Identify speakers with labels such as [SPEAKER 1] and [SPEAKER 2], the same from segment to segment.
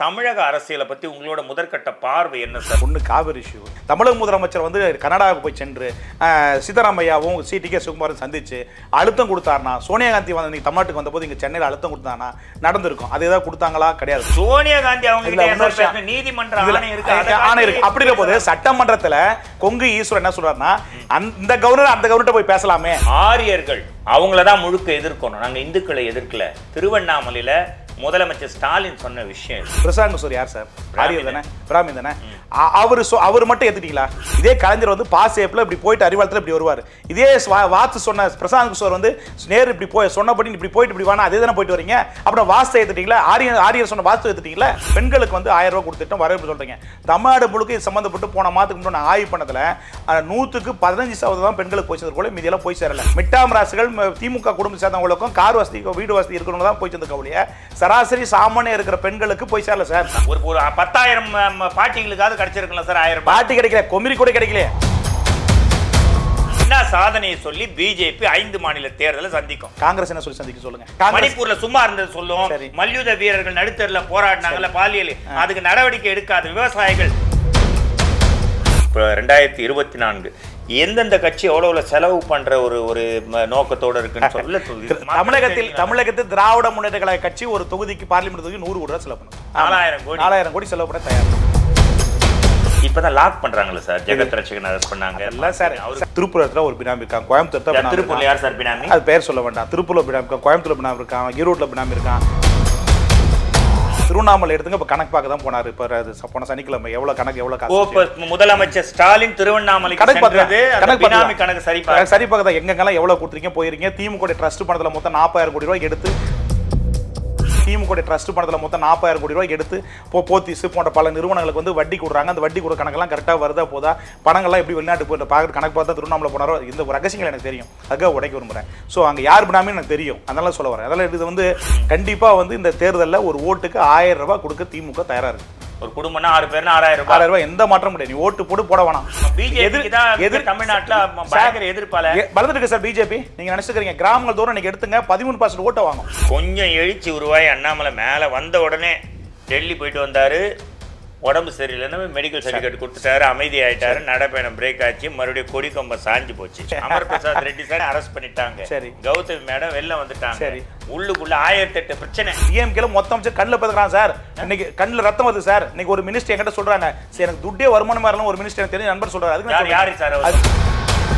[SPEAKER 1] தமிழக அரசியலை பத்தி உங்களோட முதற்கட்ட பார்வை என்ன சார்
[SPEAKER 2] ஒன்று காவிரி இஷ்யூ தமிழக முதலமைச்சர் வந்து கனடாவுக்கு போய் சென்று அஹ், சித்தராமையாவும் சி டி கே சுகுமாரும் சந்திச்சு அழுத்தம் கொடுத்தாருனா சோனியா காந்தி வந்து நீங்க தமிழ்நாட்டுக்கு வந்தபோது இங்க சென்னையில் அழுத்தம் கொடுத்தானா நடந்திருக்கும் அது ஏதாவது கொடுத்தாங்களா கிடையாது
[SPEAKER 1] சோனியா காந்தி அவங்க
[SPEAKER 2] இதுல
[SPEAKER 1] கிட்ட
[SPEAKER 2] இன்னொரு
[SPEAKER 1] ஏன் சார்
[SPEAKER 2] விஷயம்.
[SPEAKER 1] நீதிமன்ற
[SPEAKER 2] இதுல-
[SPEAKER 1] ஆணை இருக்கு அதை
[SPEAKER 2] ஆணை இருக்கு அப்படி இருக்க போது சட்டமன்றத்துல கொங்கு ஈஸ்வரன் என்ன சொல்றாருன்னா அந்த- இந்த கவர்னர் அந்த கவர்னர்ட்ட போய் பேசலாமே
[SPEAKER 1] ஆரியர்கள் அவங்கள தான் முழுக்க எதிர்க்கணும் நாங்க இந்துக்களை எதிர்க்கல திருவண்ணாமலையில முதலமைச்சர் ஸ்டாலின் சொன்ன விஷயம் இது.
[SPEAKER 2] பிரசாந்த் கிஷோர் யார் சார் ஆரியர் தானே பிராமி தானே அ- அவரு சொ- அவர் மட்டும் ஏத்துட்டீங்களா இதே கலைஞர் வந்து பாஸ் ஏப்ல இப்படி போயிட்டு அறிவாளத்தில் இப்படி வருவார் இதே ஸ்வா- வாத்து சொன்ன பிரசாந்த் கிஷோர் வந்து நேரு இப்படி போய் சொன்னபடி இப்படி போயிட்டு இப்படி வானா அதே தானே போயிட்டு வரீங்க அப்புறம் வாஸ்து ஏத்துட்டீங்களா ஆரியர் ஆரியர் சொன்ன வாஸ்து ஏத்துட்டீங்களா பெண்களுக்கு வந்து ஆயிரம் ரூபாய் கொடுத்துட்டோம் வரவேற்பு சொல்றீங்க தமிழ்நாடு முழுக்க இது சம்மந்தப்பட்டு போன மாதத்துக்கு முன்னாடி நான் ஆய்வு பண்ணதுல அஹ், நூத்துக்கு பதினஞ்சு சதவீதம் தான் பெண்களுக்கு போய் சேர்ந்து மீதியெல்லாம் போய் சேரல மிட்டாம் ராசுகள் ம- திமுக குடும்ப சேர்ந்தவங்களுக்கும் கார் வசதி வீடு வசதி இருக்கிறவங்க தான் போய் சேர்ந்து ஒழிய சராசரி சாமானிய இருக்கிற பெண்களுக்கு போய் சேரல சார்
[SPEAKER 1] ஒரு ஒரு பத்தாயிரம் ம, பாட்டிங்களுக்காவது கிடைச்சிருக்கலாம் சார் ஆயிரம் ரூபாய்
[SPEAKER 2] பாட்டி கிடைக்கல கொமிரி கூட கிடைக்கல
[SPEAKER 1] என்ன சாதனையை சொல்லி பிஜேபி ஐந்து மாநில தேர்தலை சந்திக்கும்
[SPEAKER 2] காங்கிரஸ் என்ன சொல்லி சந்திக்க சொல்லுங்க காங்கிரஸ்
[SPEAKER 1] மணிப்பூர்ல சும்மா இருந்தது சொல்லும்
[SPEAKER 2] சரி.
[SPEAKER 1] மல்யுத்த வீரர்கள் நடுத்தரில் போராடினாங்கல்ல பாலியல் அதுக்கு நடவடிக்கை எடுக்காத விவசாயிகள் இப்போ ரெண்டாயிரத்தி இருபத்தி நான்கு எந்தெந்த கட்சி எவ்வளவு செலவு பண்ற ஒரு ஒரு ம- நோக்கத்தோட இருக்குன்னு சொல்ல சொல்லு.
[SPEAKER 2] தமிழகத்தில் தமிழகத்தில் திராவிட முன்னேற்ற கழக கட்சி ஒரு தொகுதிக்கு பார்லிமெண்ட் தொகுதி நூறு கோடி ரூபாய் செலவு பண்ணும்
[SPEAKER 1] நாலாயிரம் கோடி.
[SPEAKER 2] நாலாயிரம் கோடி செலவு பண்ண தயார்
[SPEAKER 1] இப்பதான் லாக் பண்றாங்கல்ல சார் ஜெகத் ரட்சகன் அரெஸ்ட் பண்ணாங்க
[SPEAKER 2] எல்லாம் சார் திருப்பூரத்துல ஒரு பினாமி இருக்கான் கோயம்புத்தூர்
[SPEAKER 1] யார் திருப்பூர்ல யார் சார் பினாமி
[SPEAKER 2] அது பேர் சொல்ல வேண்டாம் திருப்பூர்ல பினாமி இருக்கான் கோயம்புத்தூர்ல பினாமி இருக்கான் ஈரோட்ல பினாமி இருக்கான் திருவண்ணாமலை எடுத்துங்க இப்ப கணக்கு பார்க்க தான் போனாரு இப்ப அது ச- போன சனிக்கிழமை எவ்வளவு கணக்கு எவ்வளவு
[SPEAKER 1] ஓ,
[SPEAKER 2] காசு
[SPEAKER 1] இப்ப முதலமைச்சர் ஸ்டாலின் திருவண்ணாமலைக்கு
[SPEAKER 2] கணக்கு
[SPEAKER 1] சென்றது
[SPEAKER 2] பார்த்து
[SPEAKER 1] அந்த
[SPEAKER 2] கணக்கு
[SPEAKER 1] பினாமி
[SPEAKER 2] பார்த்து
[SPEAKER 1] கணக்கு சரி பாருங்க.
[SPEAKER 2] சரி பார்க்க எங்கெங்கெல்லாம் எவ்வளவு கொடுத்துருக்கீங்க போயிருக்கீங்க திமுக ட்ரஸ்ட் பணத்துல மொத்தம் நாற்பதாயிரம் கோடி ரூபாய் எடுத்து திமுக ட்ரஸ்ட் பணத்துல மொத்தம் நாற்பதாயிரம் கோடி ரூபாய் எடுத்து போ போத்தீஸ் போன்ற பல நிறுவனங்களுக்கு வந்து வட்டி கொடுறாங்க அந்த வட்டி கொடுற கணக்கெல்லாம் கரெக்டாக வருதா போதா பணங்கள்லாம் எப்படி வெளிநாட்டு போயிட்டு பார்க்குற கணக்கு பார்த்தா திருவண்ணாமலை போனாரோ இந்த ஒரு ரகசியங்கள் எனக்கு தெரியும் அதுக்காக உடைக்க விரும்புறேன் ஸோ அங்கே யார் பினாமின்னு எனக்கு தெரியும் அதனால சொல்ல வரேன் அதனால இது வந்து கண்டிப்பாக வந்து இந்த தேர்தலில் ஒரு ஓட்டுக்கு ஆயிரம் ரூபாய் கொடுக்க திமுக தயாரா இருக்கு
[SPEAKER 1] ஒரு குடும்பம்னா ஆறு பேர்னா ஆறாயிரம் ரூபாய்
[SPEAKER 2] ஆறாயிரம் ரூபாய் எந்த மாற்றம் கிடையாது நீ ஓட்டு போட்டு போட வேணாம்
[SPEAKER 1] பிஜேபி தான் எதிர் தமிழ்நாட்டுல ம- பயங்கர எதிர்ப்பால
[SPEAKER 2] எ- வளர்ந்துருக்கு சார் பிஜேபி நீங்க நினைச்சுக்கிறீங்க கிராமங்கள் தூரம் நீங்க எடுத்துங்க பதிமூணு பர்சன்ட் ஓட்டை வாங்கும்
[SPEAKER 1] கொஞ்சம் எழுச்சி உருவாய் அண்ணாமலை மேல வந்த உடனே டெல்லி போயிட்டு வந்தாரு உடம்பு சரியில்லைன்னு மெடிக்கல் சர்டிஃபிகேட் கொடுத்துட்டாரு அமைதி ஆயிட்டாரு நடைப்பயணம் பிரேக் ஆச்சு மறுபடியும் கொடி கம்பம் சாஞ்சு போச்சு அமர் பிரசாத் ரெட்டி சார் அரெஸ்ட் பண்ணிட்டாங்க
[SPEAKER 2] சரி.
[SPEAKER 1] கௌதமி மேடம் வெளில வந்துட்டாங்க
[SPEAKER 2] சரி.
[SPEAKER 1] உள்ளுக்குள்ள ஆயிரத்தி எட்டு பிரச்சனை
[SPEAKER 2] டிஎம்கேல மொத்தம் வச்சு கண்ணில் பதுக்குறான் சார் இன்னைக்கு கண்ணில் ரத்தம் வருது சார் இன்னைக்கு ஒரு மினிஸ்டர் என்கிட்ட சொல்றாங்க சரி எனக்கு துட்டே வருமானம் வரலாம் ஒரு மினிஸ்டர் எனக்கு தெரிஞ்ச நண்பர் சொல்றாரு அதுக்கு நான்
[SPEAKER 1] யார்
[SPEAKER 2] சொல்றேன்.
[SPEAKER 1] யாரு சார் அவர்?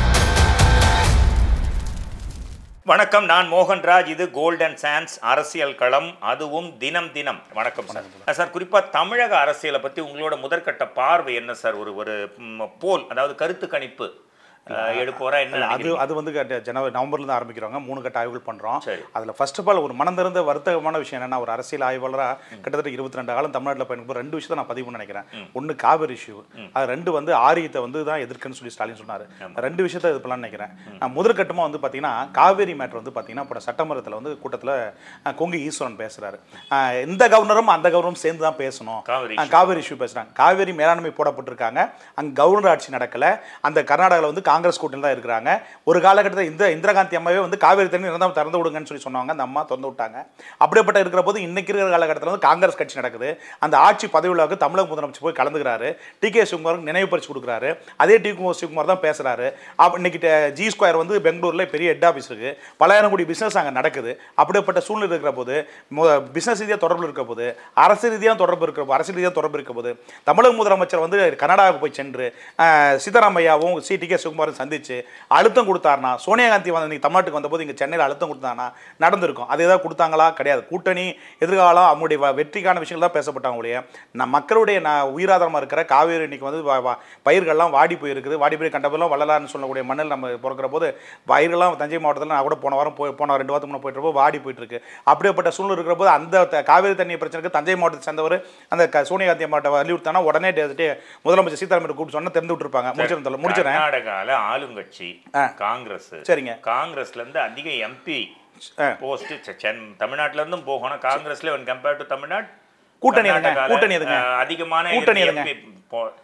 [SPEAKER 1] வணக்கம் நான் மோகன்ராஜ் இது கோல்டன் சான்ஸ் அரசியல் களம் அதுவும் தினம் தினம் வணக்கம் சார் சார் குறிப்பா தமிழக அரசியலை பத்தி உங்களோட முதற்கட்ட பார்வை என்ன சார் ஒரு ஒரு ம், போல் அதாவது கருத்து கணிப்பு அஹ், எடுப்போரா என்ன
[SPEAKER 2] அது
[SPEAKER 1] நினைக்கிறீங்க?
[SPEAKER 2] அது வந்து கட்ட- ஜனவரி நவம்பர்ல இருந்து ஆரம்பிக்கிறாங்க மூணு கட்ட ஆய்வுகள் பண்றோம்
[SPEAKER 1] சரி.
[SPEAKER 2] அதுல ஃபர்ஸ்ட் ஆஃப் ஆல் ஒரு மனம் திறந்த வருத்தகமான விஷயம் என்னன்னா ஒரு அரசியல் ஆய்வாளரா கிட்டத்தட்ட இருபத்தி ரெண்டு காலம் தமிழ்நாட்டில் பயணிக்கும் ரெண்டு விஷயத்தை நான் பதிவு பண்ண நினைக்கிறேன் ஒன்னு காவிரி இஷ்யூ அது ரெண்டு வந்து ஆரியத்தை வந்து தான் எதிர்க்குன்னு சொல்லி ஸ்டாலின் சொன்னாரு ரெண்டு விஷயத்தை இது பண்ணலாம்னு நினைக்கிறேன் நான் முதற்கட்டமா வந்து பாத்தீங்கன்னா காவேரி மேட்டர் வந்து பாத்தீங்கன்னா இப்போ சட்டமன்றத்தில் வந்து கூட்டத்துல அஹ், கொங்கு ஈஸ்வரன் பேசுறாரு அஹ், இந்த கவர்னரும் அந்த கவர்னரும் சேர்ந்து தான் பேசணும்
[SPEAKER 1] காவிரி
[SPEAKER 2] அஹ், காவேரி இஷ்யூ பேசுறாங்க காவேரி மேலாண்மை போடப்பட்டிருக்காங்க அங்க கவர்னர் ஆட்சி நடக்கல அந்த கர்நாடகாவில் வந்து காங்கிரஸ் கூட்டணியில் தான் இருக்கிறாங்க ஒரு காலகட்டத்தில் இந்த இந்திரா காந்தி அம்மாவே வந்து காவேரி தண்ணி இருந்தால் திறந்து விடுங்கன்னு சொல்லி சொன்னாங்க அந்த அம்மா திறந்து விட்டாங்க அப்படிப்பட்ட இருக்கிற போது இன்னைக்கு இருக்கிற காலகட்டத்தில் வந்து காங்கிரஸ் கட்சி நடக்குது அந்த ஆட்சி பதவி விழாவுக்கு தமிழக முதலமைச்சர் போய் கலந்துக்கிறாரு டி கே சிவகுமாருக்கு நினைவு பரிசு கொடுக்குறாரு அதே டி கே சிவகுமார் தான் பேசுறாரு அப்ப இன்னைக்கு ட- ஜி ஸ்கொயர் வந்து பெங்களூர்ல பெரிய ஹெட் ஆஃபீஸ் இருக்கு பலாயிரம் கோடி பிசினஸ் அங்கே நடக்குது அப்படிப்பட்ட சூழ்நிலை இருக்கிற போது பிசினஸ் ரீதியாக தொடர்பு இருக்கிற போது அரசு ரீதியாக தொடர்பு இருக்கிற அரசியல் ரீதியாக தொடர்பு இருக்க போது தமிழக முதலமைச்சர் வந்து கனடாவுக்கு போய் சென்று அஹ், சித்தராமையாவும் சி டி கே சுகுமாரும் சந்திச்சு அழுத்தம் கொடுத்தாருனா சோனியா காந்தி வந்து நீங்க தமிழ்நாட்டுக்கு வந்தபோது இங்க சென்னையில் அழுத்தம் கொடுத்தானா நடந்திருக்கும் அது ஏதாவது கொடுத்தாங்களா கிடையாது கூட்டணி எதிர்காலம் அவங்களுடைய வ- வெற்றிக்கான விஷயங்கள் தான் பேசப்பட்டாங்க ஒழிய நான் மக்களுடைய நான் உயிராதாரமாக இருக்கிற காவேரி இன்னைக்கு வந்து வ- வ- பயிர்கள்லாம் வாடி போயிருக்குது வாடி போய் கண்டபெல்லாம் வள்ளலார்னு சொல்லக்கூடிய மண்ணில் நம்ம பிறக்கிற போது பயிர்கள்லாம் தஞ்சை மாவட்டத்தில் நான் கூட போன வாரம் போய் போன ரெண்டு வாரத்துக்கு முன்னாடி போயிட்டு இருப்போம் வாடி போயிட்டு இருக்கு அப்படிப்பட்ட சூழ்நிலை இருக்கிற போது அந்த த- காவேரி தண்ணி பிரச்சனைக்கு தஞ்சை மாவட்டத்தை சேர்ந்தவர் அந்த க- சோனியா காந்தி மாவட்ட வலியுறுத்தானா உடனே டே- டே- முதலமைச்சர் சீதாராமன் கூப்பிட்டு சொன்னா திறந்து விட்டுருப்பாங்க முடிச்சிருந்தோம் முடிச்சிடறேன்
[SPEAKER 1] கர்நாடகால ஆளுங்கட்சி
[SPEAKER 2] ஆ.
[SPEAKER 1] காங்கிரஸ்
[SPEAKER 2] சரிங்க
[SPEAKER 1] காங்கிரஸ்ல இருந்து அதிக எம்பி
[SPEAKER 2] ஆ.
[SPEAKER 1] போஸ்ட் தமிழ்நாட்டுல இருந்தும் போகணும் காங்கிரஸ்ல when compared to தமிழ்நாடு
[SPEAKER 2] கூட்டணி எதுங்க?
[SPEAKER 1] கர்நாடகால,
[SPEAKER 2] கூட்டணி எதுங்க?
[SPEAKER 1] அஹ், அதிகமான
[SPEAKER 2] கூட்டணி எதுங்க?
[SPEAKER 1] MP போ-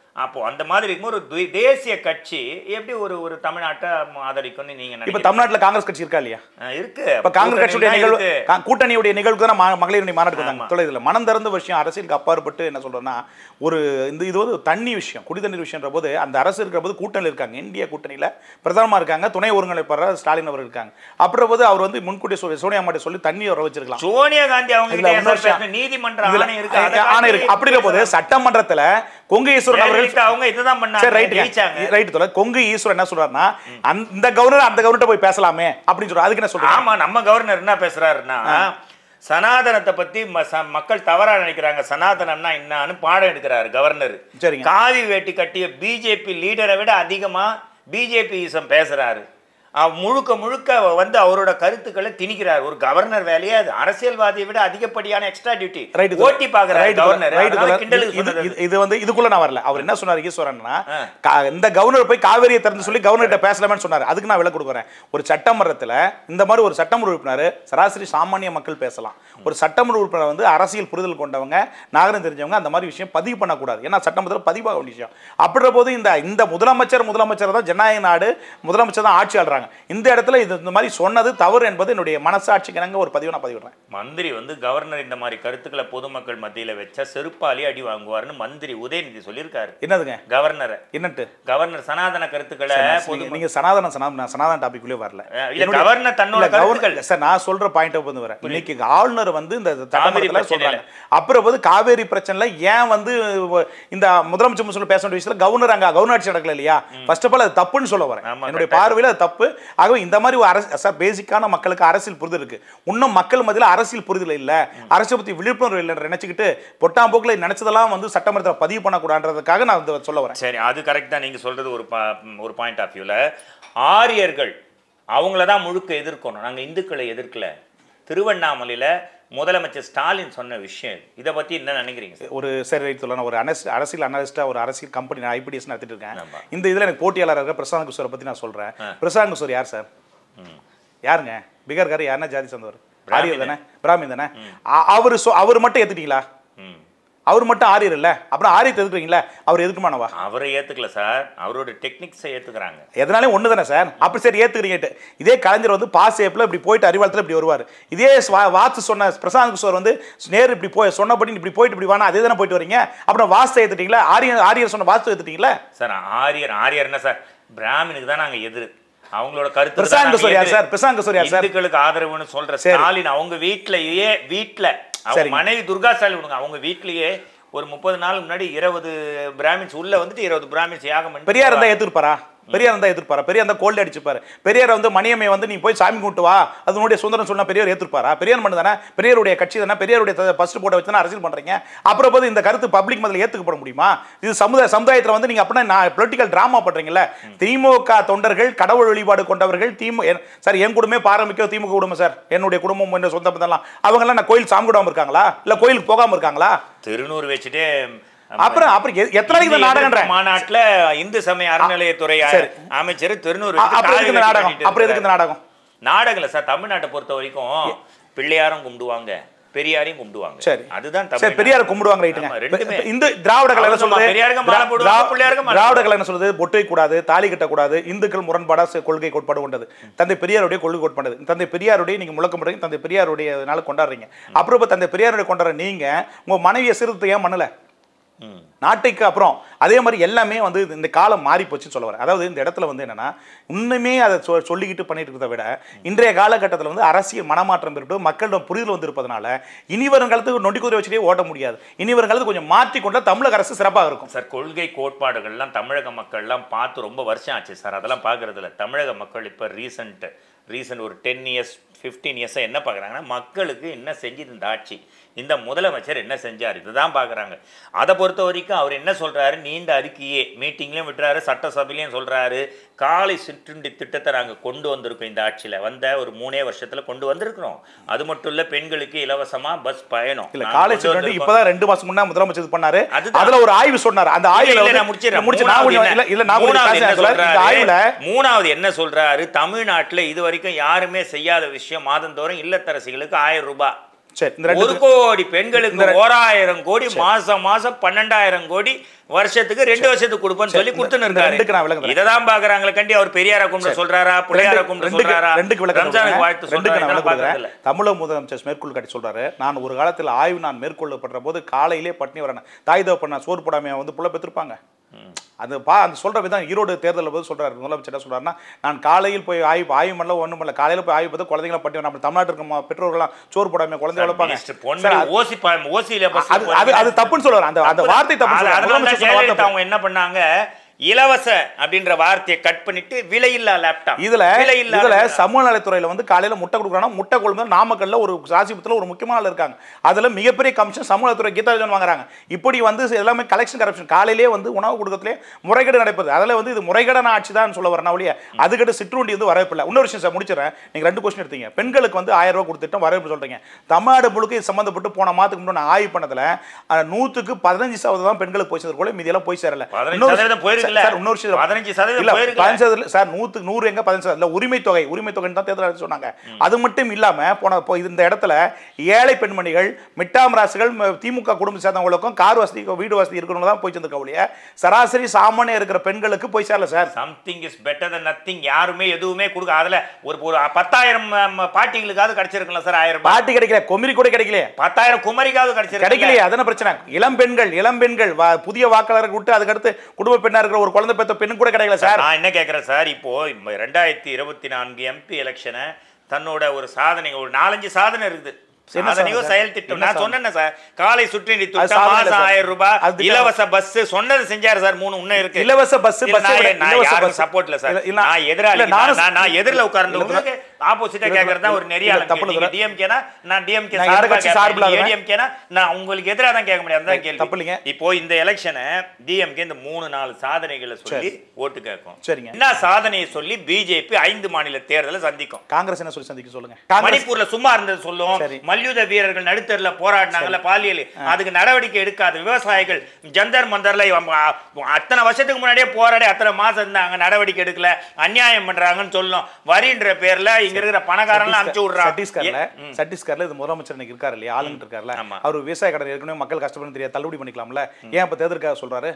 [SPEAKER 1] அப்போ அந்த மாதிரி இருக்கும்போது ஒரு துய்- தேசிய கட்சி எப்படி ஒரு ஒரு தமிழ்நாட்டை ஆதரிக்கும்னு நீங்க
[SPEAKER 2] இப்ப
[SPEAKER 1] நினைக்கிறீங்க
[SPEAKER 2] தமிழ்நாட்டுல காங்கிரஸ் கட்சி இருக்கா இல்லையா
[SPEAKER 1] அஹ் இருக்கு
[SPEAKER 2] இப்ப காங்கிரஸ் கட்சியுடைய
[SPEAKER 1] கூட்டணி
[SPEAKER 2] நிகழ்வு
[SPEAKER 1] தான் இருக்கு.
[SPEAKER 2] கா- கூட்டணியுடைய நிகழ்வுக்கு தான் ம- மகளிர் மாநாடு வந்தாங்க
[SPEAKER 1] ஆமா.
[SPEAKER 2] தொலை இதுல மனம் திறந்த விஷயம் அரசியலுக்கு அப்பாற்பட்டு என்ன சொல்றேன்னா ஒரு இந்த இது வந்து தண்ணி விஷயம் குடி தண்ணீர் விஷயம்ன்ற போது அந்த அரசு இருக்கிற போது கூட்டணியில் இருக்காங்க இந்திய கூட்டணியில பிரதமமா இருக்காங்க துணை ஒருங்கிணைப்பாளர் ஸ்டாலின் அவர் இருக்காங்க அப்படின்ற போது அவர் வந்து முன்கூட்டியே சொல்லி சோனியா மாட்டே சொல்லி தண்ணி வர வச்சிருக்கலாம்
[SPEAKER 1] சோனியா காந்தி அவங்க
[SPEAKER 2] இதுல
[SPEAKER 1] கிட்ட
[SPEAKER 2] இன்னொரு
[SPEAKER 1] ஏன் சார்
[SPEAKER 2] விஷயம்.
[SPEAKER 1] பேசணும்? நீதிமன்ற
[SPEAKER 2] இதுல-
[SPEAKER 1] ஆணை இருக்கு அதை
[SPEAKER 2] ஆணை இருக்கு
[SPEAKER 1] காட்டி
[SPEAKER 2] அப்படிங்கிற போது சட்டமன்றத்துல கொங்கு ஈஸ்வரன் அவர்கள்
[SPEAKER 1] ஜெயலலிதா அவங்க இதுதான் பண்ணாங்க
[SPEAKER 2] சரி ரைட்
[SPEAKER 1] ஜெயிச்சாங்க
[SPEAKER 2] ரைட் தோல கொங்கு ஈஸ்வரன் என்ன சொல்றாருன்னா அந்த- இந்த கவர்னர் அந்த கவர்னர்ட்ட போய் பேசலாமே அப்படின்னு சொல்றாரு அதுக்கு என்ன சொல்றாங்க
[SPEAKER 1] ஆமா நம்ம கவர்னர் என்ன பேசுறாருன்னா சனாதனத்தை பத்தி ம- ச- மக்கள் தவறா நினைக்கிறாங்க சனாதனம்னா என்னன்னு பாடம் எடுக்கிறாரு கவர்னர்
[SPEAKER 2] சரிங்க.
[SPEAKER 1] காவி வேட்டி கட்டிய பிஜேபி லீடரை விட அதிகமா பிஜேபி இசம் பேசுறாரு அவ முழுக்க முழுக்க வந்து அவரோட கருத்துக்களை திணிக்கிறார் ஒரு கவர்னர் வேலையே அது அரசியல்வாதியை விட அதிகப்படியான எக்ஸ்ட்ரா டியூட்டி
[SPEAKER 2] ரைட்
[SPEAKER 1] ஓட்டி பாக்குறாரு கவர்னர் அதனால கிண்டலுக்கு
[SPEAKER 2] இது
[SPEAKER 1] சொன்னது
[SPEAKER 2] இது- இது வந்து இதுக்குள்ள நான் வரல அவர் என்ன சொன்னார் ஈஸ்வரன்னா
[SPEAKER 1] ஆ.
[SPEAKER 2] கா- இந்த கவர்னர் போய் காவேரியை திறந்து சொல்லி கவர்னர்கிட்ட பேசலாமேன்னு சொன்னார் அதுக்கு நான் விலை கொடுக்குறேன் ஒரு சட்டமன்றத்துல இந்த மாதிரி ஒரு சட்டமன்ற உறுப்பினர் சராசரி சாமானிய மக்கள் பேசலாம் ஒரு சட்டமன்ற உறுப்பினர் வந்து அரசியல் புரிதல் கொண்டவங்க நாகரம் தெரிஞ்சவங்க அந்த மாதிரி விஷயம் பதிவு பண்ணக்கூடாது ஏன்னா சட்டமன்றத்தில் பதிவாக வேண்டிய விஷயம் அப்படின்ற போது இந்த இந்த முதலமைச்சர் முதலமைச்சர் தான் ஜனநாயக நாடு முதலமைச்சர் தான் ஆட்சி ஆள்றாங்க இந்த இடத்துல இது இந்த மாதிரி சொன்னது தவறு என்பது என்னுடைய மனசாட்சிக்கு இணங்க ஒரு பதிவு நான் பதிவிடுறேன்
[SPEAKER 1] மந்திரி வந்து கவர்னர் இந்த மாதிரி கருத்துக்களை பொதுமக்கள் மத்தியில வச்சா செருப்பாலி அடி வாங்குவாருன்னு மந்திரி உதயநிதி சொல்லியிருக்காரு
[SPEAKER 2] என்னதுங்க
[SPEAKER 1] கவர்னரை
[SPEAKER 2] என்னட்டு
[SPEAKER 1] கவர்னர் சனாதன கருத்துக்களை பொது
[SPEAKER 2] நீங்க- நீங்க சனாதன சனாதன நான் சனாதன டாபிக்குள்ளே வரல
[SPEAKER 1] அஹ் இல்ல,
[SPEAKER 2] என்னுடைய-
[SPEAKER 1] கவர்னர் தன்னோட
[SPEAKER 2] இல்ல, கவர்னர்
[SPEAKER 1] கருத்துக்கள்.
[SPEAKER 2] இல்ல, சார் நான் சொல்ற பாயிண்ட் வந்து வரேன் இன்னைக்கு ஆளுநர் வந்து இந்த சட்டமன்றத்துல
[SPEAKER 1] பிரச்சனையில.
[SPEAKER 2] சொல்றாங்க அப்புறம் போது காவேரி பிரச்சனைல ஏன் வந்து வ- இந்த முதலமைச்சர் சொல்ல பேச வேண்டிய விஷயத்துல கவர்னர் அங்க கவர்னர் ஆட்சி நடக்கல இல்லையா ஃபர்ஸ்ட் ஆஃப் ஆல் அது தப்புன்னு சொல்ல வரேன்
[SPEAKER 1] ஆமா,
[SPEAKER 2] என்னுடைய
[SPEAKER 1] கரெக்டா.
[SPEAKER 2] பார்வையில அது தப்பு ஆகவே இந்த மாதிரி ஒரு அரசு சார் பேசிக்கான மக்களுக்கு அரசியல் புரிதல் இருக்கு இன்னும் மக்கள் மத்தியில அரசியல் புரிதல் இல்ல அரசியல் பத்தி விழிப்புணர்வு இல்லை நினைச்சுக்கிட்டு பொட்டாம்போக்குல நினைச்சதெல்லாம் வந்து சட்டமன்றத்தில் பதிவு பண்ணக்கூடாதுன்றதுக்காக நான் இதை சொல்ல வரேன்
[SPEAKER 1] சரி அது கரெக்ட் தான் நீங்க சொல்றது ஒரு பா- ஒரு பாயிண்ட் ஆஃப் வியூல ஆரியர்கள் அவங்கள தான் முழுக்க எதிர்க்கணும் நாங்க இந்துக்களை எதிர்க்கல திருவண்ணாமலையில முதலமைச்சர் ஸ்டாலின் சொன்ன விஷயம் இது. இதை பத்தி என்ன நினைக்கிறீங்க சார்
[SPEAKER 2] ஒரு சரி ரைட் சொல்லலாம் ஒரு அனஸ் அரசியல் அனலிஸ்டா ஒரு அரசியல் கம்பெனி நான் ஐபிடிஎஸ் நடத்திட்டு இருக்கேன்
[SPEAKER 1] ஆமா.
[SPEAKER 2] இந்த இதுல எனக்கு போட்டியாளர் இருக்க பிரசாந்த் கிஷோரை பத்தி நான் சொல்றேன் பிரசாந்த் கிஷோர் யார் சார் யாருங்க பீகார்காரர் யாருன்னா ஜாதி சேர்ந்தவர் ஆரியர் தானே பிராமி தானே அ- அவரு சொ- அவர் மட்டும் ஏத்துட்டீங்களா
[SPEAKER 1] ம்.
[SPEAKER 2] அவர் மட்டும் ஆரியர் இல்ல அப்புறம் ஆரியத்தை எதுக்குறீங்களா அவர் எதுக்குமானவா
[SPEAKER 1] அவரை ஏத்துக்கல சார் அவரோட டெக்னிக்ஸை ஏத்துக்கிறாங்க
[SPEAKER 2] எதனாலே ஒன்று தானே சார் அப்படி சரி ஏற்றுக்கிறீங்கட்டு இதே கலைஞர் வந்து பாஸ் ஏப்பில் இப்படி போயிட்டு அறிவாளத்தில் இப்படி வருவார் இதே ஸ்வா- வாத்து சொன்ன பிரசாந்த் கிஷோர் வந்து நேரு இப்படி போய் சொன்னபடி இப்படி போயிட்டு இப்படி வானா அதே தானே போயிட்டு வரீங்க அப்புறம் வாஸ்து ஏற்றுட்டீங்களா ஆரியர் ஆரியர் சொன்ன வாஸ்து ஏற்றுட்டீங்களா
[SPEAKER 1] சார் ஆரியர் ஆரியர் என்ன சார் பிராமினுக்கு தான் நாங்க எதிர் அவங்களோட கருத்து
[SPEAKER 2] பிரசாந்த் கிஷோர் யார் சார் பிரசாந்த் கிஷோர் யார் சார்
[SPEAKER 1] இந்துக்களுக்கு ஆதரவுன்னு சொல்ற
[SPEAKER 2] சரி.
[SPEAKER 1] ஸ்டாலின் அவங்க வீட்லயே வீட்ல அவங்க
[SPEAKER 2] சரிங்க.
[SPEAKER 1] மனைவி துர்கா ஸ்டாலின் விடுங்க அவங்க வீட்லயே ஒரு முப்பது நாள் முன்னாடி இருபது பிராமின்ஸ் உள்ள வந்துட்டு இருபது பிராமின்ஸ் யாகம் பண்ணிட்டு
[SPEAKER 2] பெரியார் இருந்தா ஏத்துருப்பாரா பெரியார் இருந்தா ஏத்துருப்பாரா பெரியார் இருந்தா கோல்டு அடிச்சுப்பாரு பெரியார் வந்து மணியம்மை வந்து நீ போய் சாமி கும்பிட்டு வா அது உன்னுடைய சுதந்திரம் சொன்னா பெரியார் ஏத்துருப்பாரா பெரியார் மட்டும் தானே பெரியாருடைய கட்சி தானே பெரியாருடைய ஃபர்ஸ்ட் போட்ட வச்சு தானே அரசியல் பண்றீங்க அப்புறம் போது இந்த கருத்து பப்ளிக் மத்தியில் ஏத்துக்கப்பட முடியுமா இது சமுதாய சமுதாயத்துல வந்து நீங்க அப்படின்னா நான் பொலிட்டிக்கல் டிராமா பண்றீங்கல்ல திமுக தொண்டர்கள் கடவுள் வழிபாடு கொண்டவர்கள் திமுக சார் என் குடும்பமே பாரம்பரியம் திமுக குடும்பம் சார் என்னுடைய குடும்பம் என்ன சொந்த பந்தம்லாம் அவங்க எல்லாம் நான் கோயில் சாமி குடாம இருக்காங்களா இல்ல கோயிலுக்கு போகாம இருக்காங்களா
[SPEAKER 1] திருநூறு வச்சுட்டே
[SPEAKER 2] அப்புறம் அப்புறம் எ- எத்தனை நாளைக்கு இந்த
[SPEAKER 1] இந்து
[SPEAKER 2] நாடகன்ற
[SPEAKER 1] எதிர்ப்பு மாநாட்டுல இந்து சமய அறநிலையத்துறை
[SPEAKER 2] சரி.
[SPEAKER 1] அமைச்சர் திருநூறு
[SPEAKER 2] அ-
[SPEAKER 1] வச்சுட்டு
[SPEAKER 2] அப்புறம்
[SPEAKER 1] தாலி
[SPEAKER 2] எதுக்கு இந்த
[SPEAKER 1] கட்டி
[SPEAKER 2] நாடகம்
[SPEAKER 1] கட்டிட்டு
[SPEAKER 2] அப்புறம் எதுக்கு இந்த
[SPEAKER 1] இருக்காரு.
[SPEAKER 2] நாடகம்
[SPEAKER 1] நாடகம்ல சார் தமிழ்நாட்டை பொறுத்த வரைக்கும் பிள்ளையாரும் கும்பிடுவாங்க பெரியாரையும் கும்பிடுவாங்க
[SPEAKER 2] சரி
[SPEAKER 1] அதுதான்
[SPEAKER 2] சரி
[SPEAKER 1] தமிழ்நாடு.
[SPEAKER 2] பெரியார் கும்பிடுவாங்க ரைட்டுங்க
[SPEAKER 1] ஆமா, ரெண்டுமே.
[SPEAKER 2] இந்த திராவிட கலை என்ன
[SPEAKER 1] ஆமா,
[SPEAKER 2] சொல்லுது
[SPEAKER 1] பெரியாருக்கு மாலை
[SPEAKER 2] திரா-
[SPEAKER 1] போடுவாங்க,
[SPEAKER 2] திரா-
[SPEAKER 1] பிள்ளையாருக்கு மாலை
[SPEAKER 2] திராவிட கலை என்ன சொல்லுது பொட்டை கூடாது தாலி கட்டக்கூடாது இந்துக்கள் முரண்பாடா செ- கொள்கை கோட்பாடு கொண்டது தந்தை பெரியாருடைய கொள்கை கோட்பாடு தந்தை பெரியாருடைய நீங்க முழக்கம் பண்றீங்க தந்தை பெரியாருடைய நாள் கொண்டாடுறீங்க அப்புறம் இப்ப தந்தை பெரியாருடைய கொண்டாடுற நீங்க உங்க மனைவியை சிறுத்தை ஏன் பண்ணல
[SPEAKER 1] ம்.
[SPEAKER 2] நாட்டைக்கு அப்புறம் அதே மாதிரி எல்லாமே வந்து இந்த காலம் மாறி போச்சுன்னு சொல்ல வரேன் அதாவது இந்த இடத்துல வந்து என்னன்னா இன்னுமே அதை சொ- சொல்லிக்கிட்டு பண்ணிட்டு இருக்கிறத விட இன்றைய காலகட்டத்தில் வந்து அரசியல் மனமாற்றம் ஏற்பட்டு மக்களிடம் புரிதல் வந்து இருப்பதனால இனி வரும் காலத்துக்கு நொண்டி குதிரை வச்சுட்டே ஓட்ட முடியாது இனி வரும் காலத்துக்கு கொஞ்சம் மாற்றிக்கொண்டா தமிழக அரசு சிறப்பாக இருக்கும்
[SPEAKER 1] சார் கொள்கை கோட்பாடுகள்லாம் தமிழக மக்கள்லாம் பார்த்து ரொம்ப வருஷம் ஆச்சு சார் அதெல்லாம் பார்க்கறது இல்ல தமிழக மக்கள் இப்போ ரீசன்ட் ரீசன்ட் ஒரு டென் இயர்ஸ் ஃபிஃப்டீன் இயர்ஸாக என்ன பார்க்குறாங்கன்னா மக்களுக்கு என்ன செஞ்சது இந்த ஆட்சி இந்த முதலமைச்சர் என்ன செஞ்சார் இதுதான் பார்க்குறாங்க அதை பொறுத்த வரைக்கும் அவர் என்ன சொல்றாரு நீண்ட அறிக்கையே மீட்டிங்லேயும் விட்டுறாரு சட்டசபையிலையும் சொல்றாரு காலை சிற்றுண்டி திட்டத்தை நாங்கள் கொண்டு வந்திருக்கோம் இந்த ஆட்சியில் வந்த ஒரு மூணே வருஷத்தில் கொண்டு வந்திருக்கிறோம் அது மட்டும் இல்லை பெண்களுக்கு இலவசமா பஸ் பயணம்
[SPEAKER 2] இல்ல
[SPEAKER 1] நாங்க
[SPEAKER 2] காலேஜ்
[SPEAKER 1] கொண்டு வந்திருக்கோம்.
[SPEAKER 2] இப்பதான் ரெண்டு மாசம் முன்னா முதலமைச்சர் இது பண்ணாரு
[SPEAKER 1] அதுதான்.
[SPEAKER 2] அதுல ஒரு ஆய்வு சொன்னார் அந்த ஆய்வுல
[SPEAKER 1] இல்ல, இல்ல,
[SPEAKER 2] வந்து-
[SPEAKER 1] நான் முடிச்சிடுறேன்.
[SPEAKER 2] முடிச்சு நான்
[SPEAKER 1] மூணாவது
[SPEAKER 2] கொஞ்சம் இல்ல இல்ல நான் கொஞ்சம்
[SPEAKER 1] மூணாவது என்ன
[SPEAKER 2] பேசுறேன் சொல்ல. இந்த
[SPEAKER 1] சொல்றாரு?
[SPEAKER 2] ஆய்வுல
[SPEAKER 1] மூணாவது என்ன சொல்றாரு தமிழ்நாட்டுல இது வரைக்கும் யாருமே செய்யாத விஷயம் மாதந்தோறும் இல்லத்தரசிகளுக்கு ஆயிரம் ரூபாய்
[SPEAKER 2] சரி இந்த ரெண்டு
[SPEAKER 1] ஒரு கோடி பெண்களுக்கு ஓராயிரம் கோடி மாசம் மாசம் பன்னெண்டாயிரம் கோடி வருஷத்துக்கு ரெண்டு வருஷத்துக்கு கொடுப்பேன்னு சொல்லி
[SPEAKER 2] இந்த-
[SPEAKER 1] கொடுத்துன்னு
[SPEAKER 2] இந்த ரெண்டுக்கு நான்
[SPEAKER 1] இருக்காரு
[SPEAKER 2] விளக்கம் தரேன்.
[SPEAKER 1] இததான் பாக்குறாங்களே கண்டி அவர் பெரியார கும்பிட சொல்றாரா பிள்ளையார
[SPEAKER 2] ரெண்டு-
[SPEAKER 1] கும்பிட
[SPEAKER 2] ரெண்டுக்கு-
[SPEAKER 1] சொல்றாரா
[SPEAKER 2] ரெண்டுக்கு விளக்கம்
[SPEAKER 1] ரம்ஜானுக்கு
[SPEAKER 2] கொடுக்குறேன்.
[SPEAKER 1] வாழ்த்து
[SPEAKER 2] ரெண்டுக்கு
[SPEAKER 1] சொல்றாரா
[SPEAKER 2] நான்
[SPEAKER 1] இதெல்லாம்
[SPEAKER 2] விளக்கம்
[SPEAKER 1] பாக்குறது இல்ல
[SPEAKER 2] கொடுக்குறேன். தமிழக முதலமைச்சர் மேற்கோள் காட்டி சொல்றாரு நான் ஒரு காலத்தில் ஆய்வு நான் மேற்கொள்ளப்படுற போது காலையிலே பட்டினி வரேன் தாய் தகப்பன் நான் சோறு போடாம வந்து புள்ள பெற்றிருப்பாங்க அது பா அந்த சொல்ற விதம் ஈரோடு தேர்தலில் போது சொல்றாரு முதலமைச்சர் என்ன சொல்றாருன்னா நான் காலையில் போய் ஆய்வு ஆய்வு பண்ணல ஒன்றும் பண்ணல காலையில் போய் ஆய்வு பார்த்து குழந்தைங்களை பட்டி நம்ம தமிழ்நாட்டில் இருக்க ம- பெற்றோர்கள்லாம் சோறு போடாம குழந்தை வளர்ப்பாங்க
[SPEAKER 1] மினிஸ்டர் பொன்முடி ஓசி பா- ஓசியில பஸ்
[SPEAKER 2] அது அது அது தப்புன்னு சொல்றாரு அந்த அந்த வார்த்தை தப்பு
[SPEAKER 1] அது-
[SPEAKER 2] சொல்றாரு.
[SPEAKER 1] அதனால தான்
[SPEAKER 2] முதலமைச்சர் சொன்ன வார்த்தை
[SPEAKER 1] ஜெயலலிதா அவங்க என்ன பண்ணாங்க இலவச அப்படின்ற வார்த்தையை கட் பண்ணிட்டு விலையில்லா லேப்டாப்
[SPEAKER 2] இதுல
[SPEAKER 1] விலையில்லா
[SPEAKER 2] இதுல
[SPEAKER 1] laptop.
[SPEAKER 2] சமூக நலத்துறையில வந்து காலையில முட்டை கொடுக்குறாங்க முட்டை கொழும்பு நாமக்கல்ல ஒரு ராசிபுரத்துல ஒரு முக்கியமான ஆள் இருக்காங்க அதுல மிகப்பெரிய கமிஷன் சமூக நலத்துறை கீதாஜன் வாங்குறாங்க இப்படி வந்து எல்லாமே கலெக்ஷன் கரப்ஷன் காலையிலேயே வந்து உணவு கொடுக்கறதுலே முறைகேடு நடப்பது அதில் வந்து இது முறைகேடான ஆட்சி தான் சொல்ல வரேன் ஒழிய அதுக்கிட்ட சிற்றுண்டி வந்து வரவேற்பில்லை இன்னொரு விஷயம் சார் முடிச்சிடறேன் நீங்க ரெண்டு கொஸ்டின் எடுத்தீங்க பெண்களுக்கு வந்து ஆயிரம் ரூபாய் கொடுத்துட்டோம் வரவேற்பு சொல்றீங்க தமிழ்நாடு முழுக்க இது சம்மந்தப்பட்டு போன மாதத்துக்கு முன்னாடி நான் ஆய்வு பண்ணதுல அஹ், நூத்துக்கு பதினஞ்சு சதவீதம் தான் பெண்களுக்கு போய் சேர்ந்து கூட மீதியெல்லாம் போய் சேரல
[SPEAKER 1] பதினஞ்சு
[SPEAKER 2] இன்னொரு
[SPEAKER 1] சதவீதம் போயிருக்குல்ல?
[SPEAKER 2] சார் இன்னொரு விஷயம்
[SPEAKER 1] பதினஞ்சு சதவீதம்
[SPEAKER 2] இல்ல,
[SPEAKER 1] போயிருக்குல்ல?
[SPEAKER 2] பதினஞ்சு சதவீதம் சார் நூத்துக்கு நூறு எங்க பதினஞ்சு சதவீதம் இல்ல, உரிமை தொகை உரிமை தொகை தான் தேர்தல் ஆணையம் சொன்னாங்க அது மட்டும் இல்லாம போன இப்போ இந்த இடத்துல ஏழை பெண்மணிகள் மிட்டாம் ராசுகள் ம- திமுக குடும்பம் சேர்ந்தவங்களுக்கும் கார் வசதி வீடு வசதி இருக்கிறவங்க தான் போய் சேர்ந்துருக்க ஒழிய சராசரி சாமானிய இருக்கிற பெண்களுக்கு போய் சேரல sir
[SPEAKER 1] something is better than nothing யாருமே எதுவுமே கொடுக்க அதுல ஒரு ஒரு பத்தாயிரம் ம, பாட்டிகளுக்காவது கிடைச்சிருக்கலாம் சார் ஆயிரம் ரூபாய்
[SPEAKER 2] பாட்டி கிடைக்கல கொமிரி கூட கிடைக்கல
[SPEAKER 1] பத்தாயிரம் குமரிக்காவது கிடைச்சிருக்கல
[SPEAKER 2] கிடைக்கலையே அதான பிரச்சனை இளம் பெண்கள் இளம் பெண்கள் வா- புதிய வாக்காளருக்கு விட்டு அதுக்கடுத்து குடும்ப பெண்ணா இருக்கிற ஒரு குழந்தை பெற்ற பெண்ணு கூட கிடைக்கல சார்
[SPEAKER 1] நான் என்ன கேட்குறேன் சார் இப்போ இப்ப ரெண்டாயிரத்தி இருபத்தி நான்கு எம்பி எலெக்ஷனை தன்னோட ஒரு சாதனை ஒரு நாலஞ்சு சாதனை இருக்குது
[SPEAKER 2] என்ன
[SPEAKER 1] சாதனையோ
[SPEAKER 2] சாதனை
[SPEAKER 1] செயல்
[SPEAKER 2] சார்?
[SPEAKER 1] திட்டம்
[SPEAKER 2] என்ன
[SPEAKER 1] நான்
[SPEAKER 2] சாதனை?
[SPEAKER 1] சொன்னேன் சார் காலை சுற்றினி
[SPEAKER 2] அது
[SPEAKER 1] திட்டம்
[SPEAKER 2] சாதனை இல்ல
[SPEAKER 1] மாசம்
[SPEAKER 2] சார்.
[SPEAKER 1] ஆயிரம் ரூபாய்
[SPEAKER 2] அது திட்டம்.
[SPEAKER 1] இலவச பஸ் சொன்னது செஞ்சாரு சார் மூணு இன்னும் இருக்கு
[SPEAKER 2] இலவச பஸ்
[SPEAKER 1] இல்ல,
[SPEAKER 2] பஸ்
[SPEAKER 1] நான்
[SPEAKER 2] விட-
[SPEAKER 1] நான்
[SPEAKER 2] இலவச
[SPEAKER 1] யாருக்கும்
[SPEAKER 2] பஸ்
[SPEAKER 1] சப்போர்ட்ல சார்
[SPEAKER 2] இல்ல, இல்ல,
[SPEAKER 1] நான் எதிராளி
[SPEAKER 2] இல்ல, நானும்
[SPEAKER 1] நான் நான் எதிரில்
[SPEAKER 2] இல்ல,
[SPEAKER 1] உட்கார்ந்தவங்களுக்கு ஆப்போசிட்டா
[SPEAKER 2] இல்ல,
[SPEAKER 1] கேட்கறது தான் ஒரு
[SPEAKER 2] இல்ல,
[SPEAKER 1] நெறியாள
[SPEAKER 2] தப்பு இல்ல.
[SPEAKER 1] டிஎம்கேனா நான் டிஎம்கே
[SPEAKER 2] நான் எந்த கட்சி சார்பில் ஆகுறேன்?
[SPEAKER 1] ஏடிஎம்கேனா நான் உங்களுக்கு எதிராக தான் கேட்க முடியாது அதான் கேள்வி
[SPEAKER 2] தப்பு இல்லைங்க.
[SPEAKER 1] இப்போ இந்த எலெக்ஷனை டிஎம்கே இந்த மூணு நாலு சாதனைகளை சொல்லி ஓட்டு கேட்கும்
[SPEAKER 2] சரிங்க.
[SPEAKER 1] என்ன சாதனையை சொல்லி பிஜேபி ஐந்து மாநில தேர்தலை சந்திக்கும்
[SPEAKER 2] காங்கிரஸ் என்ன சொல்லி சந்திக்க சொல்லுங்க காங்கிரஸ்
[SPEAKER 1] மணிப்பூர்ல சும்மா இருந்தது சொல்லும்
[SPEAKER 2] சரி.
[SPEAKER 1] மல்யுத்த வீரர்கள் நடுத்தர்ல போராடினாங்கல்ல பாலியல் அதுக்கு நடவடிக்கை எடுக்காத விவசாயிகள் ஜந்தர் மந்தர்ல இவங்க, அ- அத்தனை வருஷத்துக்கு முன்னாடியே போராடி அத்தனை மாசம் இருந்தாங்க நடவடிக்கை எடுக்கல அநியாயம் பண்றாங்கன்னு சொல்லும் வரின்ற பேர்ல இங்க இருக்கிற பணக்காரன்லாம் அனுப்பிச்சு விடுறாங்க
[SPEAKER 2] சத்தீஸ்கர்ல சத்தீஸ்கர்ல இது முதலமைச்சர் இன்னைக்கு இருக்காரு இல்லையா ஆளுங்கிட்டு இருக்காருல்ல
[SPEAKER 1] ஆமா.
[SPEAKER 2] அவர் விவசாய கடன் ஏற்கனவே மக்கள் கஷ்டப்படும் தெரியாது தள்ளுபடி பண்ணிக்கலாம்ல ஏன் இப்ப தேர்தலுக்காக சொல்றாரு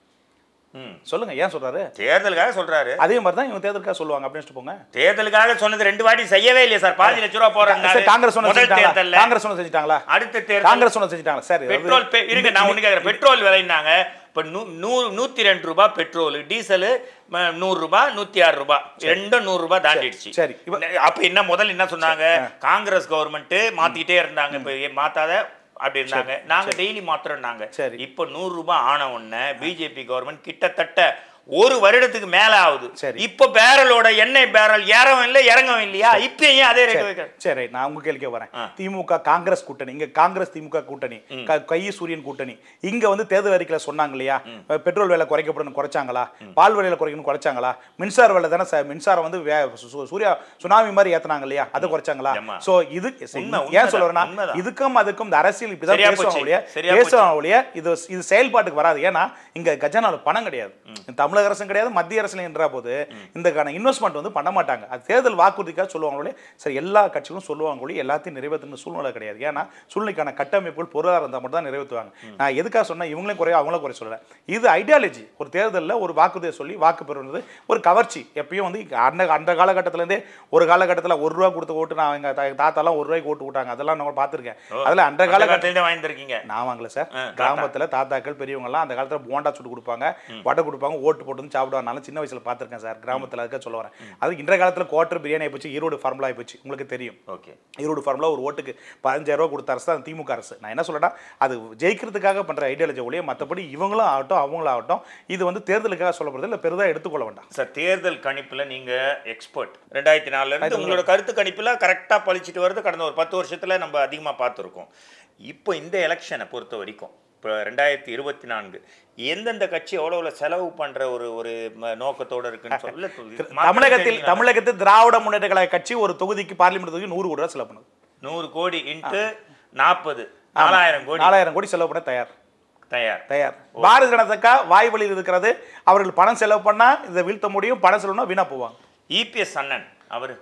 [SPEAKER 1] ம்.
[SPEAKER 2] சொல்லுங்க ஏன் சொல்றாரு
[SPEAKER 1] தேர்தலுக்காக சொல்றாரு
[SPEAKER 2] அதே மாதிரி தான் இவங்க தேர்தலுக்காக சொல்லுவாங்க அப்படின்னு வச்சுட்டு போங்க
[SPEAKER 1] தேர்தலுக்காக சொன்னது ரெண்டு வாட்டி செய்யவே இல்லையா சார் பாதி லட்ச ரூபா போறாங்க
[SPEAKER 2] சரி, காங்கிரஸ் சொன்னது
[SPEAKER 1] முதல்
[SPEAKER 2] செஞ்சுட்டாங்களா
[SPEAKER 1] தேர்தல்ல
[SPEAKER 2] காங்கிரஸ் சொன்னது செஞ்சுட்டாங்களா
[SPEAKER 1] அடுத்த தேர்தல்
[SPEAKER 2] காங்கிரஸ் சொன்னது செஞ்சுட்டாங்களா சார் அதாவது
[SPEAKER 1] பெட்ரோல் பே- இருங்க நான் ஒண்ணு கேக்குறேன் பெட்ரோல் விலைன்னாங்க இப்ப நூ- நூறு நூத்தி ரெண்டு ரூபாய் பெட்ரோல் டீசல் நூறு ரூபாய் நூத்தி ஆறு ரூபாய் ரெண்டும் நூறு ரூபாய் தாண்டிடுச்சு
[SPEAKER 2] சரி, இப்ப-
[SPEAKER 1] அப்ப என்ன முதல்ல என்ன சொன்னாங்க காங்கிரஸ் கவர்மெண்ட் மாத்திக்கிட்டே இருந்தாங்க இப்ப ஏன் மாத்தாத அப்படி இருந்தாங்க நாங்க டெய்லி மாத்துறோம்னாங்க
[SPEAKER 2] சரி.
[SPEAKER 1] இப்ப நூறு ரூபாய் ஆன உடனே பிஜேபி கவர்மெண்ட் கிட்டத்தட்ட ஒரு வருடத்துக்கு மேல ஆகுது
[SPEAKER 2] சரி.
[SPEAKER 1] இப்ப பேரலோட எண்ணெய் பேரல் ஏறவும் இல்லை இறங்கவும் இல்லையா இப்ப ஏன் அதே ரேட் வைக்க
[SPEAKER 2] சரி நான் உங்க கேள்விக்கே வரேன்
[SPEAKER 1] ஆ.
[SPEAKER 2] திமுக காங்கிரஸ் கூட்டணி இங்க காங்கிரஸ் திமுக கூட்டணி க- கை சூரியன் கூட்டணி இங்க வந்து தேர்தல் அறிக்கையில சொன்னாங்க இல்லையா பெட்ரோல் விலை குறைக்கப்படும் குறைச்சாங்களா பால் விலையில குறைக்கணும் குறைச்சாங்களா மின்சார விலை தானே சார் மின்சாரம் வந்து வே- சு- சு- சூர்யா சுனாமி மாதிரி ஏத்துனாங்க இல்லையா அதை குறைச்சாங்களா
[SPEAKER 1] ஏம்மா.
[SPEAKER 2] சோ இது
[SPEAKER 1] உண்மை,
[SPEAKER 2] ஏன் சொல்ல வரேன்னா
[SPEAKER 1] உண்மைதான்.
[SPEAKER 2] இதுக்கும் அதுக்கும் இந்த அரசியல் இப்படிதான்
[SPEAKER 1] சரியா
[SPEAKER 2] பேசுவாங்க
[SPEAKER 1] போச்சு.
[SPEAKER 2] ஒழிய
[SPEAKER 1] சரியா
[SPEAKER 2] பேசுவாங்க ஒழிய இது இது செயல்பாட்டுக்கு வராது ஏன்னா இங்க கஜானால பணம் கிடையாது தமிழக அரசும் கிடையாது மத்திய அரசுல என்ற போது இந்தக்கான இன்வெஸ்ட்மெண்ட் வந்து பண்ண மாட்டாங்க அது தேர்தல் வாக்குறுதிக்காக சொல்லுவாங்க ஒழிய சரி எல்லா கட்சிகளும் சொல்லுவாங்க ஒழிய எல்லாத்தையும் நிறைவேற்றுன சூழ்நிலை கிடையாது ஏன்னா சூழ்நிலைக்கான கட்டமைப்புகள் பொருளாதாரம் இருந்தால் மட்டும் தான் நிறைவேற்றுவாங்க நான் எதுக்காக சொன்னா இவங்களையும் குறைய அவங்களும் குறை சொல்லல இது ஐடியாலஜி ஒரு தேர்தலில் ஒரு வாக்குறுதியை சொல்லி வாக்கு பெறுவது ஒரு கவர்ச்சி எப்பயும் வந்து அந்த அந்த காலகட்டத்திலேருந்தே ஒரு காலகட்டத்தில் ஒரு ரூபா கொடுத்து ஓட்டு நான் எங்கள் தாத்தாலாம் ஒரு ரூபாய்க்கு ஓட்டு விட்டாங்க அதெல்லாம் நான் பார்த்துருக்கேன் அதில் அந்த காலகட்டத்தில்
[SPEAKER 1] காலகட்டத்திலே வாங்கியிருக்கீங்க
[SPEAKER 2] நான் வாங்கல சார்
[SPEAKER 1] ஆ,
[SPEAKER 2] கிராமத்துல தாத்தாக்கள் பெரியவங்க எல்லாம் அந்த காலத்துல போண்டா சுட்டு கொடுப்பாங்க வடை கொடுப்பாங்க ஓட்டு போட்டு வந்து சாப்பிடுவாங்க நான் சின்ன வயசுல பார்த்திருக்கேன் சார் கிராமத்துல அதுக்காக சொல்ல வரேன் அது இன்றைய காலத்துல குவார்டர் பிரியாணி ஆயிப்போச்சு ஈரோடு ஃபார்முலா ஆயிப்போச்சு உங்களுக்கு தெரியும்
[SPEAKER 1] ஓகே
[SPEAKER 2] ஈரோடு ஃபார்முலா ஒரு ஓட்டுக்கு பதினஞ்சாயிரம் ரூபா கொடுத்த அரசு தான் திமுக அரசு நான் என்ன சொல்றேன்னா அது ஜெயிக்கிறதுக்காக பண்ற ஐடியாலஜி ஒழிய மற்றபடி இவங்களும் ஆகட்டும் அவங்களும் ஆகட்டும் இது வந்து தேர்தலுக்காக சொல்லப்படுறது இல்லை பெரிதாக எடுத்துக்கொள்ள வேண்டாம்
[SPEAKER 1] சார் தேர்தல் கணிப்புல நீங்க எக்ஸ்பர்ட் ரெண்டாயிரத்தி நாலுல இருந்து உங்களோட கருத்து கணிப்புல கரெக்டா பழிச்சிட்டு வருது கடந்த ஒரு பத்து வருஷத்துல நம்ம அதிகமா பார்த்துருக்கோம் இப்போ இந்த எலெக்ஷனை பொறுத்த வரைக்கும் இப்போ ரெண்டாயிரத்தி இருபத்தி நான்கு எந்தெந்த கட்சி எவ்வளோ செலவு பண்ற ஒரு ஒரு ம- நோக்கத்தோட இருக்குன்னு சொல்ல
[SPEAKER 2] தமிழகத்தில் தமிழகத்தில் திராவிட முன்னேற்ற கழக கட்சி ஒரு தொகுதிக்கு பார்லிமெண்ட் தொகுதி நூறு கோடி ரூபா செலவு பண்ணுது
[SPEAKER 1] நூறு கோடி இன்ட்டு நாற்பது நாலாயிரம் கோடி
[SPEAKER 2] நாலாயிரம் கோடி செலவு பண்ண தயார்
[SPEAKER 1] தயார்
[SPEAKER 2] தயார் பாரதிய ஜனதாக்கா வாய் வழியில் இருக்கிறது அவர்கள் பணம் செலவு பண்ணா இதை வீழ்த்த முடியும் பணம் செலவுனா வீணா போவாங்க
[SPEAKER 1] இபிஎஸ் அண்ணன் அவரு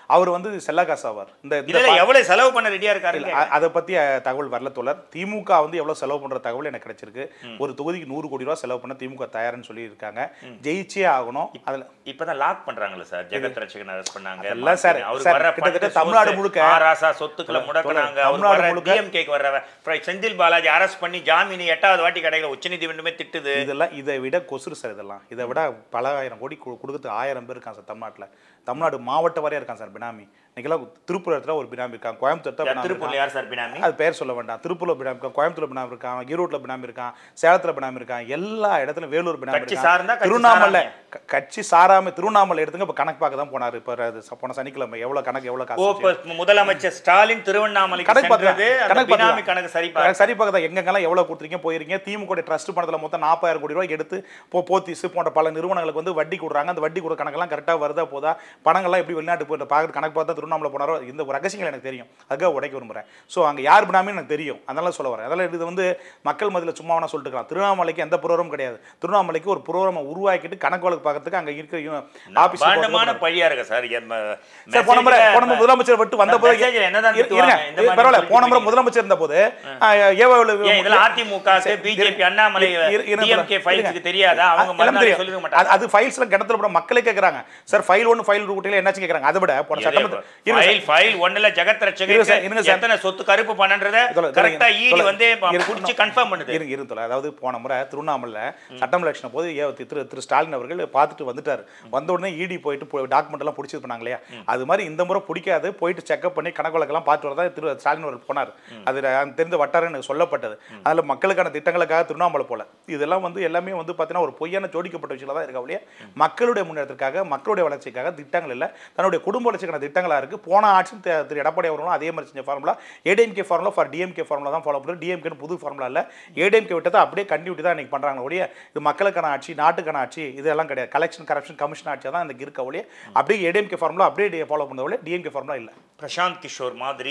[SPEAKER 2] அவர் வந்து செல்லகாசு ஆவார் இந்த இந்த
[SPEAKER 1] இல்ல இல்ல எவ்வளவு செலவு பண்ண ரெடியா இருக்காரு
[SPEAKER 2] இல்ல, அ- அதை பத்தி அஹ், தகவல் வரல தோழர் திமுக வந்து எவ்வளவு செலவு பண்ற தகவல் எனக்கு கிடைச்சிருக்கு ஒரு தொகுதிக்கு நூறு கோடி ரூபாய் செலவு பண்ண திமுக தயார்னு சொல்லி இருக்காங்க ஜெயிச்சே ஆகணும் அதுல
[SPEAKER 1] இப்பதான் லாக் பண்றாங்கல்ல சார் ஜெகத் ரட்சகன் அரெஸ்ட் பண்ணாங்க
[SPEAKER 2] அதெல்லாம் சார்,
[SPEAKER 1] அவருக்கு
[SPEAKER 2] சார்,
[SPEAKER 1] வர்ற
[SPEAKER 2] கிட்டத்தட்ட
[SPEAKER 1] பணத்தை
[SPEAKER 2] தமிழ்நாடு
[SPEAKER 1] source,
[SPEAKER 2] முழுக்க
[SPEAKER 1] ஆராசா சொத்துக்களை முடக்குனாங்க அவர்
[SPEAKER 2] தமிழ்நாடு
[SPEAKER 1] வர
[SPEAKER 2] முழுக்க-
[SPEAKER 1] டிஎம்கேக்கு வர்ற ஃப்ரை- செந்தில் பாலாஜி அரெஸ்ட் பண்ணி ஜாமீன் எட்டாவது வாட்டி கிடைக்கல உச்சநீதிமன்றமே திட்டுது
[SPEAKER 2] இதெல்லாம் இதை விட கொசுறு சார் இதெல்லாம் இதை விட பல ஆயிரம் கோடி கு- கொடுக்கறது ஆயிரம் பேர் இருக்காங்க சார் தமிழ்நாட்டில் தமிழ்நாடு மாவட்ட வரையா இருக்கான் சார் பினாமி இன்னைக்கெல்லாம் திருப்பூரத்துல ஒரு பினாமி இருக்கான் கோயம்புத்தூர் பினாமி இருக்கான்.
[SPEAKER 1] திருப்பூர்ல யார் சார் பினாமி
[SPEAKER 2] அது பேர் சொல்ல வேண்டாம் திருப்பூர்ல பினாமி இருக்கான் கோயம்புத்தூர்ல பினாமி இருக்கான் ஈரோட்ல பினாமி இருக்கான் சேலத்துல பினாமி இருக்கான் எல்லா இடத்துல வேலூர் பினாமி
[SPEAKER 1] கட்சி
[SPEAKER 2] இருக்கான்
[SPEAKER 1] சார்ந்தா, கட்சி
[SPEAKER 2] திருவண்ணாமலை
[SPEAKER 1] சாராமையா?
[SPEAKER 2] க- கட்சி சாராம திருவண்ணாமலை எடுத்துங்க இப்ப கணக்கு பார்க்க தான் போனாரு இப்ப அது ச- போன சனிக்கிழமை எவ்வளவு கணக்கு எவ்வளவு
[SPEAKER 1] ஓ
[SPEAKER 2] காசு
[SPEAKER 1] இப்ப முதலமைச்சர் ஸ்டாலின் திருவண்ணாமலைக்கு
[SPEAKER 2] கணக்கு பார்த்து
[SPEAKER 1] சென்றது அந்த
[SPEAKER 2] கணக்கு
[SPEAKER 1] பினாமி
[SPEAKER 2] பார்த்து
[SPEAKER 1] கணக்கு சரி பாரு.
[SPEAKER 2] சரி பார்க்க எங்கெங்கெல்லாம் எவ்வளவு கொடுத்துருக்கீங்க போயிருக்கீங்க திமுக ட்ரஸ்ட் பணத்துல மொத்தம் நாற்பதாயிரம் கோடி ரூபாய் எடுத்து போ போத்தீஸ் போன்ற பல நிறுவனங்களுக்கு வந்து வட்டி கொடுறாங்க அந்த வட்டி கூட கணக்கெல்லாம் கரெக்டாக வருதா போதா பணங்கள்லாம் எப்படி வெளிநாட்டு போயிட்டு பார்க்க கணக்கு பார்த்தா திருவண்ணாமலை போனாரோ இந்த ஒரு ரகசியங்கள் எனக்கு தெரியும் அதுக்காக உடைக்க விரும்புறேன் ஸோ அங்க யார் பினாமின்னு எனக்கு தெரியும் அதனால சொல்ல வரேன் அதனால இது வந்து மக்கள் மதியில் சும்மா வேணா சொல்லிட்டு இருக்கலாம் திருவண்ணாமலைக்கு எந்த புரோகிராமும் கிடையாது திருவண்ணாமலைக்கு ஒரு புரோகிராமை உருவாக்கிட்டு கணக்கு வழக்கு பார்க்கறதுக்கு அங்க இருக்கிற ஆபீஸ்
[SPEAKER 1] பாண்டமான பழியா இருக்கு சார் எம்,
[SPEAKER 2] சார் போன முறை
[SPEAKER 1] message-ல-
[SPEAKER 2] போன முறை முதலமைச்சர் விட்டு வந்த போது
[SPEAKER 1] message-ல என்னதான்
[SPEAKER 2] இரு-
[SPEAKER 1] திட்டுவாங்க?
[SPEAKER 2] இருங்க,
[SPEAKER 1] இந்த மாதிரி
[SPEAKER 2] பரவாயில்ல போன முறை
[SPEAKER 1] சொல்லிட்டு
[SPEAKER 2] முதலமைச்சர் இருந்த போது ஏவல்
[SPEAKER 1] ஏன் இதெல்லாம் அதிமுக பிஜேபி அண்ணாமலை டிஎம்கே ஃபைல்ஸுக்கு தெரியாதா அவங்க மறுநாள் சொல்லிருக்க மாட்டாங்க
[SPEAKER 2] அது ஃபைல்ஸ்ல கிணத்துல போட மக்களே கேக்குறாங்க சார் ஃபைல் ஒன்னு ஃபைல் ரூட்டில என்னாச்சு கேக்குறாங்க அதை விட போன சட்டமன்ற இருங்க
[SPEAKER 1] ஃபைல் ஃபைல் ஒண்ணுல ஜெகத்
[SPEAKER 2] இருங்க சார், இருங்க
[SPEAKER 1] ரட்சகன்
[SPEAKER 2] சார்.
[SPEAKER 1] எத்தனை சொத்து கருப்பு பண்ணன்றத
[SPEAKER 2] இதோட-
[SPEAKER 1] கரெக்டா ஈடி
[SPEAKER 2] இதோட-
[SPEAKER 1] வந்து
[SPEAKER 2] இருக்கு.
[SPEAKER 1] புடிச்சு கன்ஃபார்ம் பண்ணுது
[SPEAKER 2] இருங்க இருங்க தோழர். அதாவது போன முறை திருவண்ணாமலை சட்டமன்ற எலெக்ஷன் போது ஏ- திரு திரு ஸ்டாலின் அவர்கள் பார்த்துட்டு வந்துட்டார் வந்த உடனே இடி போயிட்டு டாக்குமெண்ட் எல்லாம் பிடிச்சது பண்ணாங்க இல்லையா அது மாதிரி இந்த முறை பிடிக்காது போயிட்டு செக்அப் பண்ணி கணக்கு வழக்கெல்லாம் பார்த்து வரதா திரு ஸ்டாலின் அவர்கள் போனார் அது நான் தெரிந்த வட்டாரம் எனக்கு சொல்லப்பட்டது அதில் மக்களுக்கான திட்டங்களுக்காக திருவண்ணாமலை போல இதெல்லாம் வந்து எல்லாமே வந்து பார்த்தீங்கன்னா ஒரு பொய்யான ஜோடிக்கப்பட்ட விஷயம் தான் இருக்கா ஒழிய மக்களுடைய முன்னேற்றத்திற்காக மக்களுடைய வளர்ச்சிக்காக திட்டங்கள் இல்லை தன்னுடைய குடும்ப வளர்ச்சிக்கான திட்டங்களாக இருக்கு போன ஆட்சி தி- திரு எடப்பாடி அவர்களும் அதே மாதிரி செஞ்ச formula ADMK formula for DMK formula தான் ஃபாலோ பண்ணுறது டிஎம்கே புது ஃபார்முலா இல்லை ஏடிஎம்கே விட்டதை அப்படியே கண்டினியூட்டி தான் இன்னைக்கு பண்ணுறாங்க ஒழிய இது மக்களுக்கான ஆட்சி நாட்டுக்கான ஆட்சி இதெல்லாம் கிடையாது கலெக்ஷன் கரப்ஷன் கமிஷன் ஆட்சியாக தான் இன்னைக்கு இருக்க ஒழிய அப்படியே ஏடிஎம்கே ஃபார்முலா அப்படியே ஃபாலோ பண்ணுறது ஒழிய டிஎம்கே ஃபார்முலா இல்லை
[SPEAKER 1] பிரசாந்த் கிஷோர் மாதிரி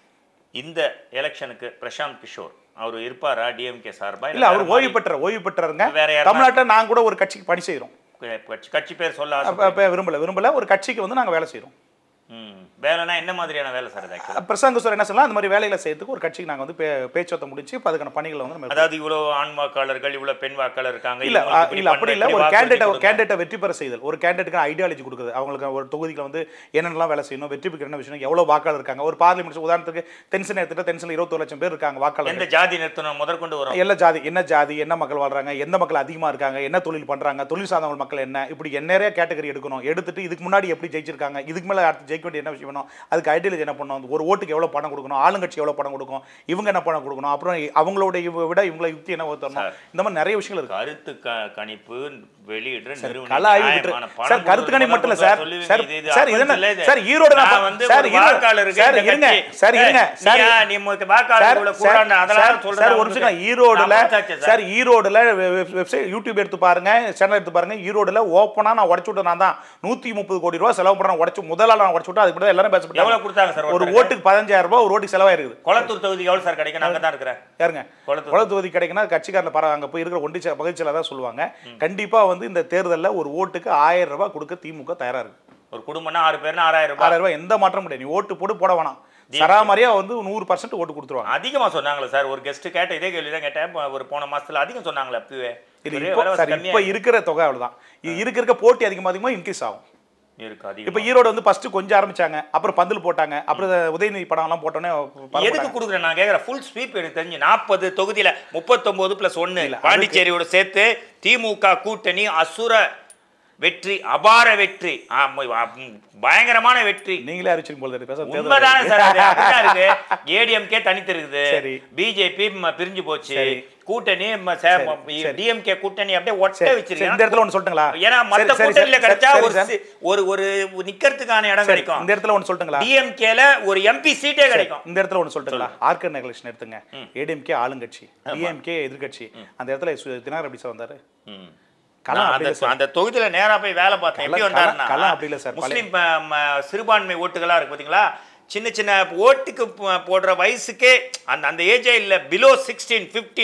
[SPEAKER 1] இந்த எலெக்ஷனுக்கு பிரசாந்த் கிஷோர் அவர் இருப்பாரா டிஎம்கே சார்பா
[SPEAKER 2] இல்லை அவர்
[SPEAKER 1] வேற
[SPEAKER 2] ஓய்வு
[SPEAKER 1] மாதிரி?
[SPEAKER 2] பெற்ற ஓய்வு பெற்றவங்க
[SPEAKER 1] வேற யாருன்னா-
[SPEAKER 2] தமிழ்நாட்டில் நான் கூட ஒரு கட்சிக்கு பணி செய்கிறோம்
[SPEAKER 1] கட்சி- கட்சி பேர் சொல்ல ஆசை
[SPEAKER 2] இப்போ விரும்பல விரும்பல ஒரு கட்சிக்கு வந்து நாங்கள் வேலை செய்கிறோம்
[SPEAKER 1] ம் வேலைனா என்ன மாதிரியான வேலை சார் இது actually?
[SPEAKER 2] பிரசாந்த் சார் என்ன சொல்லலாம் அந்த மாதிரி வேலைகளை செய்யறதுக்கு ஒரு கட்சிக்கு நாங்கள் வந்து பே- பேச்சுவார்த்தை முடிச்சு இப்போ அதுக்கான பணிகளை வந்து நம்ம
[SPEAKER 1] அதாவது இவ்வளவு ஆண் வாக்காளர்கள் இவ்வளவு பெண் வாக்காளர் இருக்காங்க
[SPEAKER 2] இல்ல
[SPEAKER 1] இவங்களுக்கு
[SPEAKER 2] அ,
[SPEAKER 1] இப்படி
[SPEAKER 2] இல்ல அப்படி
[SPEAKER 1] பண்ணணும்,
[SPEAKER 2] இல்ல
[SPEAKER 1] இப்படி
[SPEAKER 2] ஒரு
[SPEAKER 1] வாக்குறுதி
[SPEAKER 2] கேண்டிடேட்
[SPEAKER 1] கொடுங்க.
[SPEAKER 2] கேண்டிடேட்டை வெற்றி பெற செய்தல் ஒரு கேண்டிடேட்டுக்கு ஐடியாலஜி கொடுக்குது அவங்களுக்கு ஒரு தொகுதியில் வந்து என்னென்னலாம் வேலை செய்யணும் வெற்றி பெற என்ன விஷயம் எவ்வளவு வாக்காளர் இருக்காங்க ஒரு பார்லிமெண்ட் உதாரணத்துக்கு தென்சன் எடுத்துட்டு தென்சன் இருபத்தொரு லட்சம் பேர் இருக்காங்க வாக்காளர்
[SPEAKER 1] எந்த ஜாதி நிறுத்தணும் முதற்கொண்டு வரும்
[SPEAKER 2] எல்லா ஜாதி என்ன ஜாதி என்ன மக்கள் வாழ்றாங்க எந்த மக்கள் அதிகமா இருக்காங்க என்ன தொழில் பண்றாங்க தொழில் சார்ந்தவங்க மக்கள் என்ன இப்படி என்ன நிறைய கேட்டகரி எடுக்கணும் எடுத்துட்டு இதுக்கு முன்னாடி எப்படி ஜெயிச்சிருக்காங்க இதுக்கு மேல அடுத்து ஜெயிக்க வேண்டிய என்ன விஷயம் வேணும் அதுக்கு ஐடியாலஜி என்ன பண்ணணும் ஒரு ஓட்டுக்கு எவ்வளவு பணம் கொடுக்கணும் ஆளுங்கட்சி எவ்வளவு பணம் கொடுக்கும் இவங்க என்ன பணம் கொடுக்கணும் அப்புறம் அவங்களோட இவ- விட இவங்கள யுக்தி என்ன தரணும் இந்த மாதிரி நிறைய விஷயங்கள் இருக்கு
[SPEAKER 1] கருத்து க- கணிப்பு வெளியிடுற நிறுவனம்
[SPEAKER 2] கல ஆய்வு
[SPEAKER 1] நியாயமான
[SPEAKER 2] விட்டு
[SPEAKER 1] பணம்
[SPEAKER 2] சார் கருத்து கணிப்பு மட்டும் இல்ல சார்
[SPEAKER 1] சொல்லுவீங்க,
[SPEAKER 2] சார்
[SPEAKER 1] இது- இது
[SPEAKER 2] சார் இது என்ன
[SPEAKER 1] அப்படி இல்ல இது.
[SPEAKER 2] சார் ஈரோடு நான்
[SPEAKER 1] நான்
[SPEAKER 2] பா-
[SPEAKER 1] வந்து
[SPEAKER 2] சார்
[SPEAKER 1] ஒரு
[SPEAKER 2] இருங்க
[SPEAKER 1] வாக்காளருக்கு
[SPEAKER 2] சார்
[SPEAKER 1] இந்த
[SPEAKER 2] இருங்க
[SPEAKER 1] கட்சி.
[SPEAKER 2] சார் இருங்க
[SPEAKER 1] ஏய்,
[SPEAKER 2] சார்
[SPEAKER 1] நீயா, நீ உனக்கு வாக்காளர்
[SPEAKER 2] சார்
[SPEAKER 1] இவ்வளவு
[SPEAKER 2] சார்
[SPEAKER 1] கூடாது, அதெல்லாம்
[SPEAKER 2] சார்
[SPEAKER 1] சொல்றது
[SPEAKER 2] சார் ஒரு
[SPEAKER 1] அவங்களுக்கு.
[SPEAKER 2] நிமிஷம் ஈரோடுல
[SPEAKER 1] நான் பார்த்தாச்சு சார்.
[SPEAKER 2] சார் ஈரோடுல வெப்சைட் யூடியூப் எடுத்து பாருங்க சேனல் எடுத்து பாருங்க ஈரோடுல ஓப்பனா நான் உடைச்சு விட்டு நான் தான் நூத்தி முப்பது கோடி ரூபாய் செலவு பண்ண உடைச்சு முதல்ல நான் உடைச்சு விட்டு அதுக்கு மட்டும் எல்லாரும்
[SPEAKER 1] எவ்வளவு
[SPEAKER 2] பேசப்பட்டாங்க
[SPEAKER 1] கொடுத்தாங்க சார்
[SPEAKER 2] ஒரு
[SPEAKER 1] ஒருத்தருக்கு?
[SPEAKER 2] ஓட்டுக்கு பதினஞ்சாயிரம் ரூபாய் ஒரு ஓட்டுக்கு செலவாயிருக்குது
[SPEAKER 1] கொளத்தூர் தொகுதிக்கு எவ்வளவு சார் கிடைக்கும் நாங்க தான் இருக்கிறேன்
[SPEAKER 2] யாருங்க
[SPEAKER 1] கொளத்தூர்.
[SPEAKER 2] குள தொகுதி கிடைக்குன்னா கட்சிக்காரில் பர அங்கே போய் இருக்கிற ஒண்டி பகுதியில் தான் சொல்லுவாங்க கண்டிப்பா வந்து இந்த தேர்தலில் ஒரு ஓட்டுக்கு ஆயிரம் ரூபாய் கொடுக்க திமுக தயாரா இருக்கு
[SPEAKER 1] ஒரு குடும்பம்னா ஆறு பேர்னா ஆறாயிரம் ரூபாய்
[SPEAKER 2] ஆறாயிரம் ரூபாய் எந்த மாற்றம் முடியாது நீ ஓட்டு போட்டு போட வேணாம் சராமரியா வந்து நூறு பர்சன்ட் ஓட்டு கொடுத்துருவாங்க
[SPEAKER 1] அதிகமா சொன்னாங்களே சார் ஒரு கெஸ்ட் கேட்ட இதே கேள்வி தான் கேட்டேன் இப்ப ஒரு போன மாசத்துல அதிகம் சொன்னாங்களே அப்பவே
[SPEAKER 2] இது
[SPEAKER 1] ஒரே
[SPEAKER 2] இப்போ
[SPEAKER 1] விலைவாசி
[SPEAKER 2] சார்
[SPEAKER 1] கம்மியா
[SPEAKER 2] இப்போ இருக்கிற தொகை அவ்வளவுதான் இது இருக்க இருக்க போட்டி அதிகமாக அதிகமாக இன்க்ரீஸ் ஆகும்
[SPEAKER 1] இருக்கு அதிகம்
[SPEAKER 2] இப்போ ஈரோடு வந்து ஃபர்ஸ்ட் கொஞ்சம் ஆரம்பிச்சாங்க அப்புறம் பந்தல் போட்டாங்க அப்புறம் உதயநிதி படம்லாம் போட்டோன்னே
[SPEAKER 1] எதுக்கு
[SPEAKER 2] பரவலாங்க.
[SPEAKER 1] கொடுக்குறேன் நான் கேட்குறேன் ஃபுல் ஸ்வீப் எனக்கு தெரிஞ்சு நாற்பது தொகுதியில முப்பத்தொன்பது பிளஸ் ஒன்று
[SPEAKER 2] இல்ல,
[SPEAKER 1] பாண்டிச்சேரியோட சேர்த்து திமுக கூட்டணி அசுர வெற்றி அபார வெற்றி ஆமா, ஆம், பயங்கரமான வெற்றி
[SPEAKER 2] நீங்களே அறிவிச்சிருக்கும் போல இருக்கு. பேச தேர்தல்
[SPEAKER 1] உண்மைதானே சார் அது
[SPEAKER 2] வருது.
[SPEAKER 1] அப்படிதான் இருக்கு ஏடிஎம்கே தனித்து இருக்குது
[SPEAKER 2] சரி.
[SPEAKER 1] பிஜேபி பிரிஞ்சு போச்சு
[SPEAKER 2] சரி.
[SPEAKER 1] கூட்டணி
[SPEAKER 2] சரி.
[SPEAKER 1] டிஎம்கே கூட்டணி அப்படியே ஒட்ட
[SPEAKER 2] சரி, சரி, இந்த
[SPEAKER 1] வச்சிருக்கேன்
[SPEAKER 2] இடத்துல ஒன்று சொல்லட்டுங்களா
[SPEAKER 1] ஏன்னா மத்த
[SPEAKER 2] சரி, சரி,
[SPEAKER 1] கூட்டணியில
[SPEAKER 2] சரி,
[SPEAKER 1] கிடைச்சா
[SPEAKER 2] சரி,
[SPEAKER 1] ஒரு
[SPEAKER 2] சார்.
[SPEAKER 1] சி- ஒரு ஒரு நிக்கிறதுக்கான இடம்
[SPEAKER 2] சரி,
[SPEAKER 1] கிடைக்கும்
[SPEAKER 2] இந்த இடத்துல ஒன்று சொல்லட்டுங்களா
[SPEAKER 1] டிஎம்கேல ஒரு எம்பி சீட்டே கிடைக்கும்
[SPEAKER 2] இந்த இடத்துல ஒன்று சொல்லட்டுங்களா ஆர்கன் எலெக்ஷன் எடுத்துங்க ஏடிஎம்கே ஆளுங்கட்சி டிஎம்கே எதிர்கட்சி அந்த இடத்துல சு- தினகரன் எப்படி சார் வந்தாரு
[SPEAKER 1] ம்.
[SPEAKER 2] களம்
[SPEAKER 1] நான்
[SPEAKER 2] அப்படி
[SPEAKER 1] அந்த
[SPEAKER 2] இல்லை சார்.
[SPEAKER 1] அந்த தொகுதியில நேரா போய் வேலை பார்த்தேன் எப்படி
[SPEAKER 2] களம், களம்,
[SPEAKER 1] வந்தாருன்னா
[SPEAKER 2] களம் அப்படி இல்லை சார்.
[SPEAKER 1] முஸ்லீம் ம- ம- சிறுபான்மை ஓட்டுகளா இருக்கு பாத்தீங்களா சின்ன சின்ன ஓட்டுக்கு போ- போடுற வயசுக்கே அந்த அந்த ஏஜே இல்ல பிலோ சிக்ஸ்டீன் 15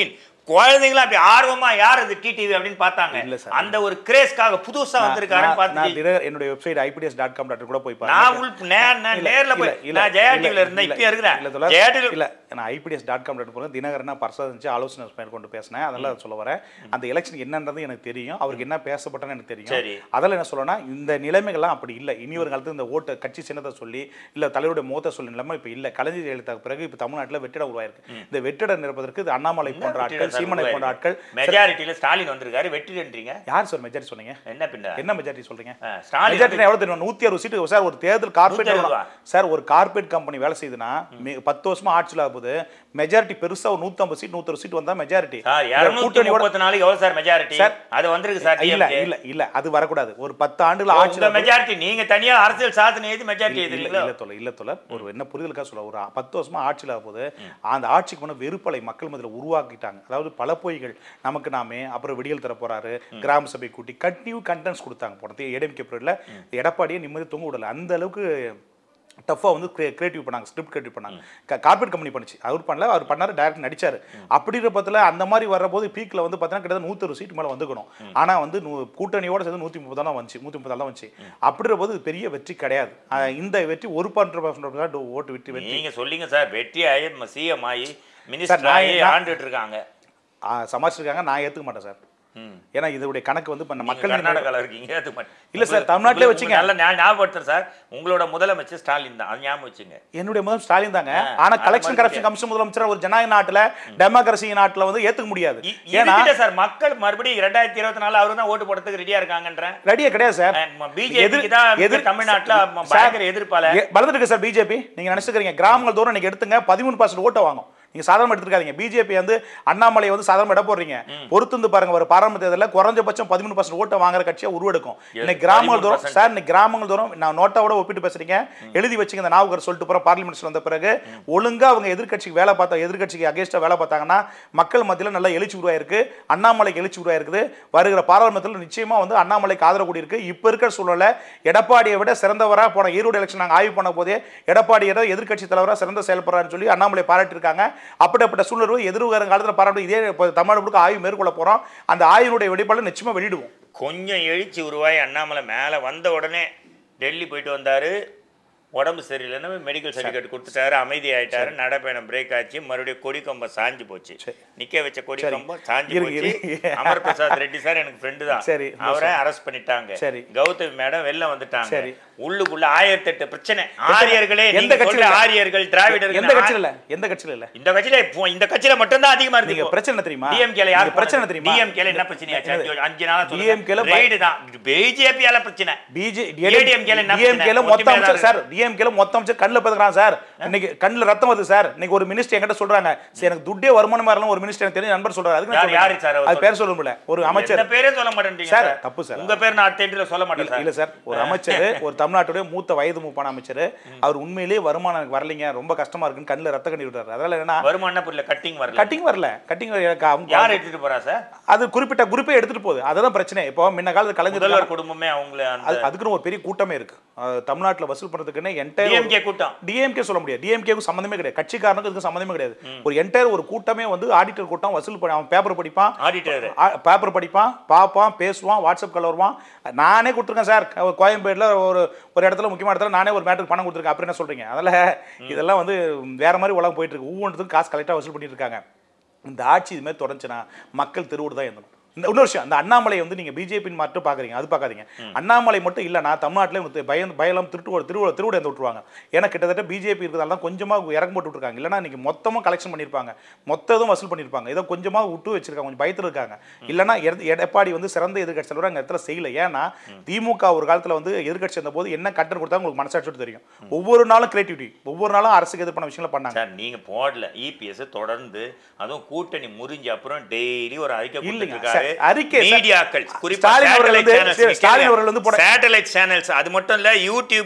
[SPEAKER 1] குழந்தைங்களும் அப்படி ஆர்வமா யார் இது டிடிவி அப்படின்னு பார்த்தாங்க
[SPEAKER 2] இல்ல சார்.
[SPEAKER 1] அந்த ஒரு கிரேஸ்க்காக புதுசா வந்திருக்காருன்னு
[SPEAKER 2] நான் நான்
[SPEAKER 1] பார்த்து
[SPEAKER 2] தினகர் என்னுடைய website IPTS dot com dot கூட போய் பாருங்க
[SPEAKER 1] நான் உள் நே- நான்
[SPEAKER 2] இல்ல,
[SPEAKER 1] நேர்ல போய்
[SPEAKER 2] இல்ல, இல்ல,
[SPEAKER 1] நான் ஜெயா
[SPEAKER 2] இல்ல,
[SPEAKER 1] டிவில இருந்தேன்
[SPEAKER 2] இல்ல,
[SPEAKER 1] இப்ப இருக்கிறேன்
[SPEAKER 2] இல்ல, தோழர்.
[SPEAKER 1] ஜெயா டிவி
[SPEAKER 2] இல்ல நான் ஐபிடிஎஸ் டாட் காம் டாட் போகிறேன் தினகரனா பர்சனிச்சு ஆலோசனை மேற்கொண்டு பேசினேன் அதெல்லாம் சொல்ல வரேன் அந்த எலெக்ஷன் என்னன்றது எனக்கு தெரியும் அவருக்கு என்ன பேசப்பட்டன்னு எனக்கு தெரியும்
[SPEAKER 1] சரி.
[SPEAKER 2] அதில் என்ன சொல்லணும்னா இந்த நிலைமைகள்லாம் அப்படி இல்லை இனி ஒரு காலத்துல இந்த ஓட்டு கட்சி சின்னத்தை சொல்லி இல்ல தலைவருடைய முகத்தை சொல்லி நிலைமை இப்போ இல்லை கலைஞர் ஜெயலலிதாவுக்கு பிறகு இப்போ தமிழ்நாட்டில் வெற்றிட உருவாயிருக்கு இந்த வெற்றிட நிற்பதற்கு இது அண்ணாமலை போன்ற ஆட்கள் சீமனை போன்ற ஆட்கள்
[SPEAKER 1] மெஜாரிட்டியில ஸ்டாலின் வந்திருக்காரு வெற்றின்றீங்க
[SPEAKER 2] யார் சார் மெஜாரிட்டி சொன்னீங்க
[SPEAKER 1] என்ன பின்ன
[SPEAKER 2] என்ன மெஜாரிட்டி சொல்றீங்க
[SPEAKER 1] ஆ, ஸ்டாலின்
[SPEAKER 2] மெஜாரிட்டி எவ்வளவு தெரியும் நூத்தி அறுபது சீட்டு சார் ஒரு தேர்தல் கார்பரேட்
[SPEAKER 1] 160
[SPEAKER 2] சார் ஒரு கார்பரேட் கம்பெனி வேலை செய்யுதுன்னா மி- பத்து வருஷமா ஆட்சியில் ஆகுது மெஜாரிட்டி பெருசா ஒரு நூத்தம்பது சீட் நூத்தறு சீட் வந்தா மெஜாரிட்டி
[SPEAKER 1] சார் இருநூத்தி முப்பத்தி நாலு எவ்வளவு சார் மெஜாரிட்டி
[SPEAKER 2] சார்,
[SPEAKER 1] அது வந்திருக்கு சார்
[SPEAKER 2] இல்ல
[SPEAKER 1] DMK.
[SPEAKER 2] இல்ல இல்ல அது வரக்கூடாது ஒரு பத்து ஆண்டுகள்
[SPEAKER 1] உங்க
[SPEAKER 2] ஆட்சியில்
[SPEAKER 1] மெஜாரிட்டி நீங்க தனியா அரசியல் சாதனை எழுதி மெஜாரிட்டி
[SPEAKER 2] இல்ல
[SPEAKER 1] எழுதுறீங்களா
[SPEAKER 2] இல்ல தொலை இல்ல தொலை ஒரு என்ன புரிதலுக்காக சொல்ல ஒரு பத்து வருஷமா ஆட்சியில் ஆகும்போது அந்த ஆட்சிக்கு முன்ன வெறுப்பலை மக்கள் மத்தியில் உருவாக்கிட்டாங்க அதாவது பல பொய்கள் நமக்கு நாமே அப்புறம் விடியல் தர போறாரு கிராம சபை கூட்டி கண்டினியூ கண்டென்ட்ஸ் கொடுத்தாங்க போனது ஏடிஎம்கே பீரியட்ல எடப்பாடியை நிம்மதி தொங்க விடல அந்த அளவுக்கு டஃப்பாக வந்து கிரியேட்டிவ் பண்ணாங்க ஸ்கிரிப்ட் கிரியேட்டிவ் பண்ணாங்க கார்பரேட் கம்பெனி பண்ணுச்சு அவர் பண்ணல அவர் பண்ணாரு டேரக்ட் நடிச்சாரு அப்படிங்கிற பட்சத்தில் அந்த மாதிரி வர்றபோது பீக்கில் வந்து பார்த்தீங்கன்னா கிட்டத்தட்ட நூற்றொரு சீட் மேலே வந்துக்கணும் ஆனால் வந்து நூ- கூட்டணியோட சேர்ந்து நூற்றி முப்பது தான் வந்துச்சு நூற்றி முப்பது தான் வந்துச்சு அப்படிங்கிற போது இது பெரிய வெற்றி கிடையாது ஆஹ் இந்த வெற்றி ஒரு பன்னெண்டு ஓட்டு வெற்றி வெற்றி
[SPEAKER 1] நீங்க சொல்லிங்க சார் வெற்றி ஆகி சிஎம் ஆகி மினிஸ்டர்
[SPEAKER 2] நான்
[SPEAKER 1] ஆகி
[SPEAKER 2] நான்-
[SPEAKER 1] ஆண்டுட்டு இருக்காங்க
[SPEAKER 2] ஆஹ் சமாளிச்சிருக்காங்க நான் ஏற்றுக்க மாட்டேன் சார்
[SPEAKER 1] ம்.
[SPEAKER 2] ஏன்னா இதோடைய கணக்கு வந்து இப்போ
[SPEAKER 1] நீங்க
[SPEAKER 2] மக்கள்
[SPEAKER 1] கர்நாடகால இருக்கீங்க அது மட்டும்.
[SPEAKER 2] இல்ல சார்,
[SPEAKER 1] உங்களுக்கு-
[SPEAKER 2] தமிழ்நாட்டிலே
[SPEAKER 1] உங்களுக்கு
[SPEAKER 2] வச்சுங்க.
[SPEAKER 1] நல்ல ஞா- ஞாபகப்படுத்துறேன் சார் உங்களோட முதலமைச்சர் ஸ்டாலின் தான் அது ஞாபகம் வச்சுங்க
[SPEAKER 2] என்னுடைய முதல் ஸ்டாலின் தாங்க
[SPEAKER 1] ஆ,
[SPEAKER 2] ஆனா
[SPEAKER 1] அது
[SPEAKER 2] கலெக்ஷன்
[SPEAKER 1] மாதிரி
[SPEAKER 2] கரப்ஷன் கமிஷன் முதலமைச்சர் ஒரு ஜனநாயக நாட்டுல டெமோக்ரஸி நாட்டுல வந்து ஏத்துக்க முடியாது
[SPEAKER 1] இ-
[SPEAKER 2] ஏன்னா
[SPEAKER 1] இதுகிட்ட சார் மக்கள் மறுபடியும் ரெண்டாயிரத்தி இருபத்தி நாலு அவரு தான் ஓட்டு போடுறதுக்கு ரெடியா இருக்காங்கன்றேன்
[SPEAKER 2] ரெடியே கிடையாது சார்
[SPEAKER 1] பிஜேபிக்கு தான்
[SPEAKER 2] எதிர்-
[SPEAKER 1] தமிழ்நாட்டுல ம-
[SPEAKER 2] சார்,
[SPEAKER 1] பயங்கர எதிர்ப்பால
[SPEAKER 2] எ- வளர்ந்துருக்கு சார் பிஜேபி நீங்க நினைச்சுக்கிறீங்க கிராமங்கள் தூரம் நீங்க எடுத்துங்க பதிமூணு பர்சன்ட் ஓட்டை வாங்கும் நீங்க சாதாரண எடுத்துக்காதீங்க பிஜேபி வந்து அண்ணாமலை வந்து சாதாரண இட போடுறீங்க பொறுத்து பாருங்க ஒரு பாராளுமன்ற தேர்தலில் குறைஞ்சபட்சம் பதிமூணு பர்சன்ட் ஓட்டை வாங்குற கட்சியா உருவெடுக்கும் இன்னைக்கு கிராமங்கள் தூரம்
[SPEAKER 1] 13%
[SPEAKER 2] சார் இன்னைக்கு கிராமங்கள் தூரம் நான் நோட்டாவோட ஒப்பிட்டு பேசுறீங்க எழுதி வச்சுங்க இந்த நாவுகர் சொல்லிட்டு போற பார்லிமெண்ட்ஸ்ல வந்த பிறகு ஒழுங்கா அவங்க எதிர்க்கட்சிக்கு வேலை பார்த்தா எதிர்க்கட்சிக்கு அகேன்ஸ்டா வேலை பார்த்தாங்கன்னா மக்கள் மத்தியில நல்லா எழுச்சி உருவாயிருக்கு அண்ணாமலைக்கு எழுச்சி உருவாயிருக்குது வருகிற பாராளுமன்றத்தில் நிச்சயமா வந்து அண்ணாமலைக்கு ஆதரவு கூடி இருக்கு இப்ப இருக்கிற சூழல்ல எடப்பாடியை விட சிறந்தவரா போன ஈரோடு எலெக்ஷன் நாங்க ஆய்வு பண்ண போதே எடப்பாடியை எதிர்க்கட்சி தலைவரா சிறந்த செயல்படுறாருன்னு சொல்லி அண்ணாமலை பாராட்டியிருக்காங்க அப்படிப்பட்ட சூழல் எதிர்வரும் காலத்துல பாராட்டு இதே இப்ப தமிழ்நாடு முழுக்க ஆய்வு மேற்கொள்ள போறோம் அந்த ஆய்வினுடைய வெளிப்பாடு நிச்சயமா வெளியிடுவோம்
[SPEAKER 1] கொஞ்சம் எழுச்சி உருவாய் அண்ணாமலை மேல வந்த உடனே டெல்லி போயிட்டு வந்தாரு உடம்பு சரியில்லைன்னு மெடிக்கல் சர்டிஃபிகேட் கொடுத்துட்டாரு அமைதி ஆயிட்டாரு நடைப்பயணம் பிரேக் ஆச்சு மறுபடியும் கொடி கம்பம் சாஞ்சு போச்சு
[SPEAKER 2] சரி.
[SPEAKER 1] நிக்க வச்ச கொடி
[SPEAKER 2] சரி.
[SPEAKER 1] கம்பம் சாஞ்சு
[SPEAKER 2] இரு,
[SPEAKER 1] போச்சு
[SPEAKER 2] இரு.
[SPEAKER 1] அமர் பிரசாத் ரெட்டி சார் எனக்கு ஃப்ரெண்டு தான்
[SPEAKER 2] சரி,
[SPEAKER 1] அவரை அரெஸ்ட் பண்ணிட்டாங்க
[SPEAKER 2] சரி.
[SPEAKER 1] கௌதமி மேடம் வெளில வந்துட்டாங்க
[SPEAKER 2] சரி.
[SPEAKER 1] உள்ளுக்குள்ள ஆயிரத்தி எட்டு பிரச்சனை ஆரியர்களே
[SPEAKER 2] எந்த
[SPEAKER 1] எந்த
[SPEAKER 2] கட்சியில
[SPEAKER 1] கட்சியில
[SPEAKER 2] இல்ல?
[SPEAKER 1] ஆரியர்கள் திராவிடர்கள்
[SPEAKER 2] எந்த கட்சியில இல்ல எந்த கட்சியில இல்ல
[SPEAKER 1] இந்த கட்சியில இப்போ இந்த கட்சியில மட்டும்தான் அதிகமா இருக்கு
[SPEAKER 2] நீங்க
[SPEAKER 1] இப்போ.
[SPEAKER 2] பிரச்சனை என்ன தெரியுமா
[SPEAKER 1] DMK ல யார்
[SPEAKER 2] நீங்க பிரச்சனை தெரியுமா
[SPEAKER 1] டிஎம்கேல என்ன பிரச்சனையாச்சு
[SPEAKER 2] என்னது?
[SPEAKER 1] அஞ்சு- அஞ்சு நாளா
[SPEAKER 2] DMK ல பய-
[SPEAKER 1] ரைடு தான் பிஜேபியால பிரச்சனை
[SPEAKER 2] பிஜே
[SPEAKER 1] ADMK ல என்ன
[SPEAKER 2] டிஎம்கேல
[SPEAKER 1] பிரச்சனை?
[SPEAKER 2] மொத்த
[SPEAKER 1] ஒற்றுமையா
[SPEAKER 2] அமைச்சர்
[SPEAKER 1] தான்
[SPEAKER 2] சார் டிஎம்கேல மொத்த அமைச்சர் கண்ணில் பதுக்குறான் சார் இன்னைக்கு கண்ணில் ரத்தம் வருது சார் இன்னைக்கு ஒரு மினிஸ்டர் என்கிட்ட சொல்றாங்க சரி எனக்கு துட்டே வருமானம் வரலாம் ஒரு மினிஸ்டர் எனக்கு தெரிஞ்ச நண்பர் சொல்றாரு அதுக்கு நான்
[SPEAKER 1] யார், யாரு
[SPEAKER 2] சொல்றேன்.
[SPEAKER 1] சார் அவர்
[SPEAKER 2] அது பேர் சொல்ல முடியல ஒரு அமைச்சர்
[SPEAKER 1] எந்த பேரே சொல்ல மாட்டேன்றீங்க
[SPEAKER 2] சார்,
[SPEAKER 1] சார்
[SPEAKER 2] தப்பு சார்.
[SPEAKER 1] உங்க பேர் நான் அடுத்த interview ல சொல்ல மாட்டேன்
[SPEAKER 2] இல்ல-
[SPEAKER 1] சார்
[SPEAKER 2] இல்ல சார் ஒரு அமைச்சர் ஒரு தமிழ்நாட்டுடைய மூத்த வயது மூப்பான அமைச்சர் அவர் உண்மையிலேயே வருமானம் எனக்கு வரலைங்க ரொம்ப கஷ்டமா இருக்குன்னு கண்ணில் ரத்த கண்ணி விடுறாரு அதனால என்னன்னா
[SPEAKER 1] வருமானம் புரியல கட்டிங் வரல
[SPEAKER 2] கட்டிங் வரல கட்டிங் எனக்கு அவங்க
[SPEAKER 1] யார் எடுத்துட்டு போறா சார்
[SPEAKER 2] அது குறிப்பிட்ட குரூப்பே எடுத்துட்டு போகுது அதுதான் பிரச்சனை இப்போ முன்ன காலத்து கலைஞர்
[SPEAKER 1] முதல்வர் குடும்பமே அவங்கள அந்த
[SPEAKER 2] அது அதுக்குன்னு ஒரு பெரிய கூட்டமே இருக்கு அஹ் தமிழ்நாட்டுல வசூல் பண்றதுக்குன்னு என்டையர்
[SPEAKER 1] டிஎம்கே கூட்டம்
[SPEAKER 2] டிஎம்கே சொல்ல முடியாது டிஎம்கேக்கு சம்மந்தமே கிடையாது கட்சிக்காரனுக்கு இதுக்கு சம்மந்தமே கிடையாது ஒரு என்டையர் ஒரு கூட்டமே வந்து ஆடிட்டர் கூட்டம் வசூல் பண்ணி அவன் பேப்பர் படிப்பான்
[SPEAKER 1] ஆடிட்டர்
[SPEAKER 2] பேப்பர் படிப்பான் பார்ப்பான் பேசுவான் வாட்ஸ்அப் கால் வருவான் நானே கொடுத்துருக்கேன் சார் கோ- கோயம்பேடுல ஒரு ஒரு இடத்துல முக்கியமான இடத்துல நானே ஒரு மேட்டருக்கு பணம் கொடுத்துருக்கேன் அப்புறம் என்ன சொல்றீங்க அதனால இதெல்லாம் வந்து வேற மாதிரி உலகம் போயிட்டு இருக்கு ஒவ்வொன்றுக்கும் காசு கலெக்டாக வசூல் பண்ணிட்டு இருக்காங்க இந்த ஆட்சி இது மாதிரி தொடர்ந்துச்சுன்னா மக்கள் தெருவோடு தான் இருந்தணும் இந்த இன்னொரு விஷயம் அந்த அண்ணாமலை வந்து நீங்க பிஜேபி மட்டும் பாக்குறீங்க அது பார்க்காதீங்க அண்ணாமலை மட்டும் இல்லைனா தமிழ்நாட்டிலே வந்து பயம் பயலம் திருட்டு திருவிழா திருவிழா எந்த விட்டுருவாங்க ஏன்னா கிட்டத்தட்ட பிஜேபி இருக்கிறதால தான் கொஞ்சமா இறங்க போட்டு விட்டுருக்காங்க இல்லைன்னா இன்னைக்கு மொத்தமா கலெக்ஷன் பண்ணியிருப்பாங்க மொத்ததும் வசூல் பண்ணியிருப்பாங்க ஏதோ கொஞ்சமா விட்டு வச்சிருக்காங்க கொஞ்சம் பயத்தில் இருக்காங்க இல்லைன்னா எட- எடப்பாடி வந்து சிறந்த எதிர்கட்சி தலைவர் அங்கே இடத்துல செய்யல ஏன்னா திமுக ஒரு காலத்துல வந்து எதிர்கட்சி இருந்த போது என்ன கட்டர் கொடுத்தா உங்களுக்கு மனசாட்சியோட தெரியும் ஒவ்வொரு நாளும் கிரியேட்டிவிட்டி ஒவ்வொரு நாளும் அரசுக்கு எதிர்ப்பான விஷயங்களை பண்ணாங்க
[SPEAKER 1] சார் நீங்க போடல இபிஎஸ் தொடர்ந்து அதுவும் கூட்டணி முறிஞ்ச அப்புறம் டெய்லி ஒரு அறிக்கை
[SPEAKER 2] இல்லைங்க,
[SPEAKER 1] கொடுத்துருக்காரு
[SPEAKER 2] சார், அறிக்கை, சார்.
[SPEAKER 1] மீடியாக்கள் குறிப்பா
[SPEAKER 2] ஸ்டாலின் அவர்கள்
[SPEAKER 1] சேட்டலைட்
[SPEAKER 2] வந்து-
[SPEAKER 1] சேனல்ஸ்
[SPEAKER 2] சரி, ஸ்டாலின் அவர்கள் வந்து போட-
[SPEAKER 1] சேட்டலைட் சேனல்ஸ் அது மட்டும் இல்ல யூடியூபும்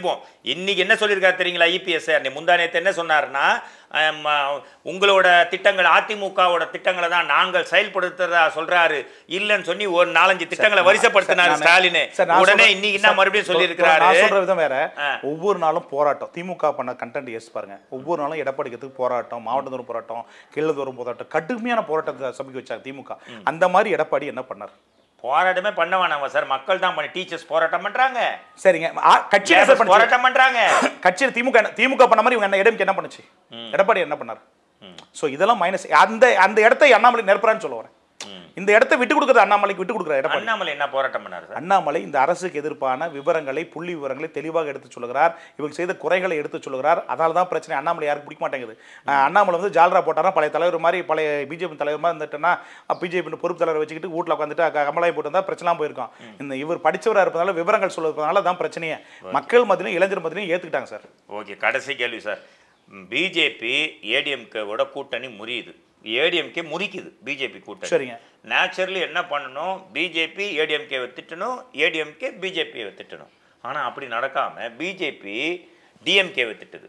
[SPEAKER 1] இன்னைக்கு என்ன சொல்லியிருக்காரு தெரியுங்களா இபிஎஸ் முந்தா நேத்து என்ன சொன்னாருன்னா ஆம், ஆ, உங்களோட திட்டங்கள் அதிமுகவோட திட்டங்களை தான் நாங்கள் செயல்படுத்துறதா சொல்றாரு இல்லைன்னு சொல்லி ஒரு நாலஞ்சு திட்டங்களை வரிசைப்படுத்தினாரு
[SPEAKER 2] சார்,
[SPEAKER 1] ஸ்டாலின்
[SPEAKER 2] சார், நான்
[SPEAKER 1] உடனே
[SPEAKER 2] சொல்றேன்.
[SPEAKER 1] இன்னைக்கு என்ன
[SPEAKER 2] சார்,
[SPEAKER 1] மறுபடியும்
[SPEAKER 2] நான்
[SPEAKER 1] சொல்லியிருக்கிறாரு
[SPEAKER 2] சொல்ற விதம் வேற
[SPEAKER 1] ஆ.
[SPEAKER 2] ஒவ்வொரு நாளும் போராட்டம் திமுக பண்ண கண்டென்ட் எஸ் பாருங்க ஒவ்வொரு நாளும் எடப்பாடிக்கிறதுக்கு போராட்டம் மாவட்டந்தோறும் போராட்டம் கிள்ளதோறும் போராட்டம் கடுமையான போராட்டத்தை சமைக்க வச்சாங்க திமுக அந்த மாதிரி எடப்பாடி என்ன பண்ணார்
[SPEAKER 1] போராட்டமே பண்ண வேணாமா சார் மக்கள் தான் பண்ணி டீச்சர்ஸ் போராட்டம் பண்றாங்க
[SPEAKER 2] சரிங்க ஆ, கட்சி என்ன சார்
[SPEAKER 1] Labours
[SPEAKER 2] பண்ணுச்சு?
[SPEAKER 1] போராட்டம் பண்றாங்க
[SPEAKER 2] கட்சியில் திமுக என்ன- திமுக பண்ண மாதிரி இவங்க என்ன இடம்க்கு என்ன பண்ணுச்சு எடப்பாடி என்ன பண்ணார் ஸோ இதெல்லாம் மைனஸ் அந்த அந்த இடத்தை அண்ணாமலை நிரப்புறான்னு சொல்ல வரேன் இந்த இடத்தை விட்டு கொடுக்குறது அண்ணாமலைக்கு விட்டு கொடுக்குற எடப்பாடி
[SPEAKER 1] அண்ணாமலை என்ன போராட்டம் பண்ணாரு சார்
[SPEAKER 2] அண்ணாமலை இந்த அரசுக்கு எதிர்ப்பான விவரங்களை புள்ளி விவரங்களை தெளிவாக எடுத்து சொல்கிறார் இவங்க செய்த குறைகளை எடுத்து சொல்கிறார் அதனால தான் பிரச்சனை அண்ணாமலை யாருக்கு பிடிக்க மாட்டேங்குது அஹ் அண்ணாமலை வந்து ஜால்ரா போட்டாரா பழைய தலைவர் மாதிரி பழைய பிஜேபி தலைவர் மாதிரி இருந்துட்டுன்னா பிஜேபி பொறுப்பு தலைவர் வச்சுக்கிட்டு வீட்டில் உட்காந்துட்டு க- கமலாய் போட்டு இருந்தால் பிரச்சனை போயிருக்கும் இந்த இவர் படிச்சவராக இருப்பதால விவரங்கள் சொல்வதனால தான் பிரச்சனையே மக்கள் மத்தியிலும் இளைஞர் மத்தியிலும் ஏற்றுக்கிட்டாங்க சார்
[SPEAKER 1] ஓகே கடைசி கேள்வி சார் பிஜேபி ஏடிஎம்கேவோட கூட்டணி முறியுது ஏடிஎம்கே முறிக்குது பிஜேபி கூட்டணி
[SPEAKER 2] சரிங்க
[SPEAKER 1] நேச்சுரலி என்ன பண்ணணும் பிஜேபி ஏடிஎம்கேவை திட்டணும் ஏடிஎம்கே பிஜேபியை திட்டணும் ஆனால் அப்படி நடக்காமல் பிஜேபி டிஎம்கேவை திட்டுது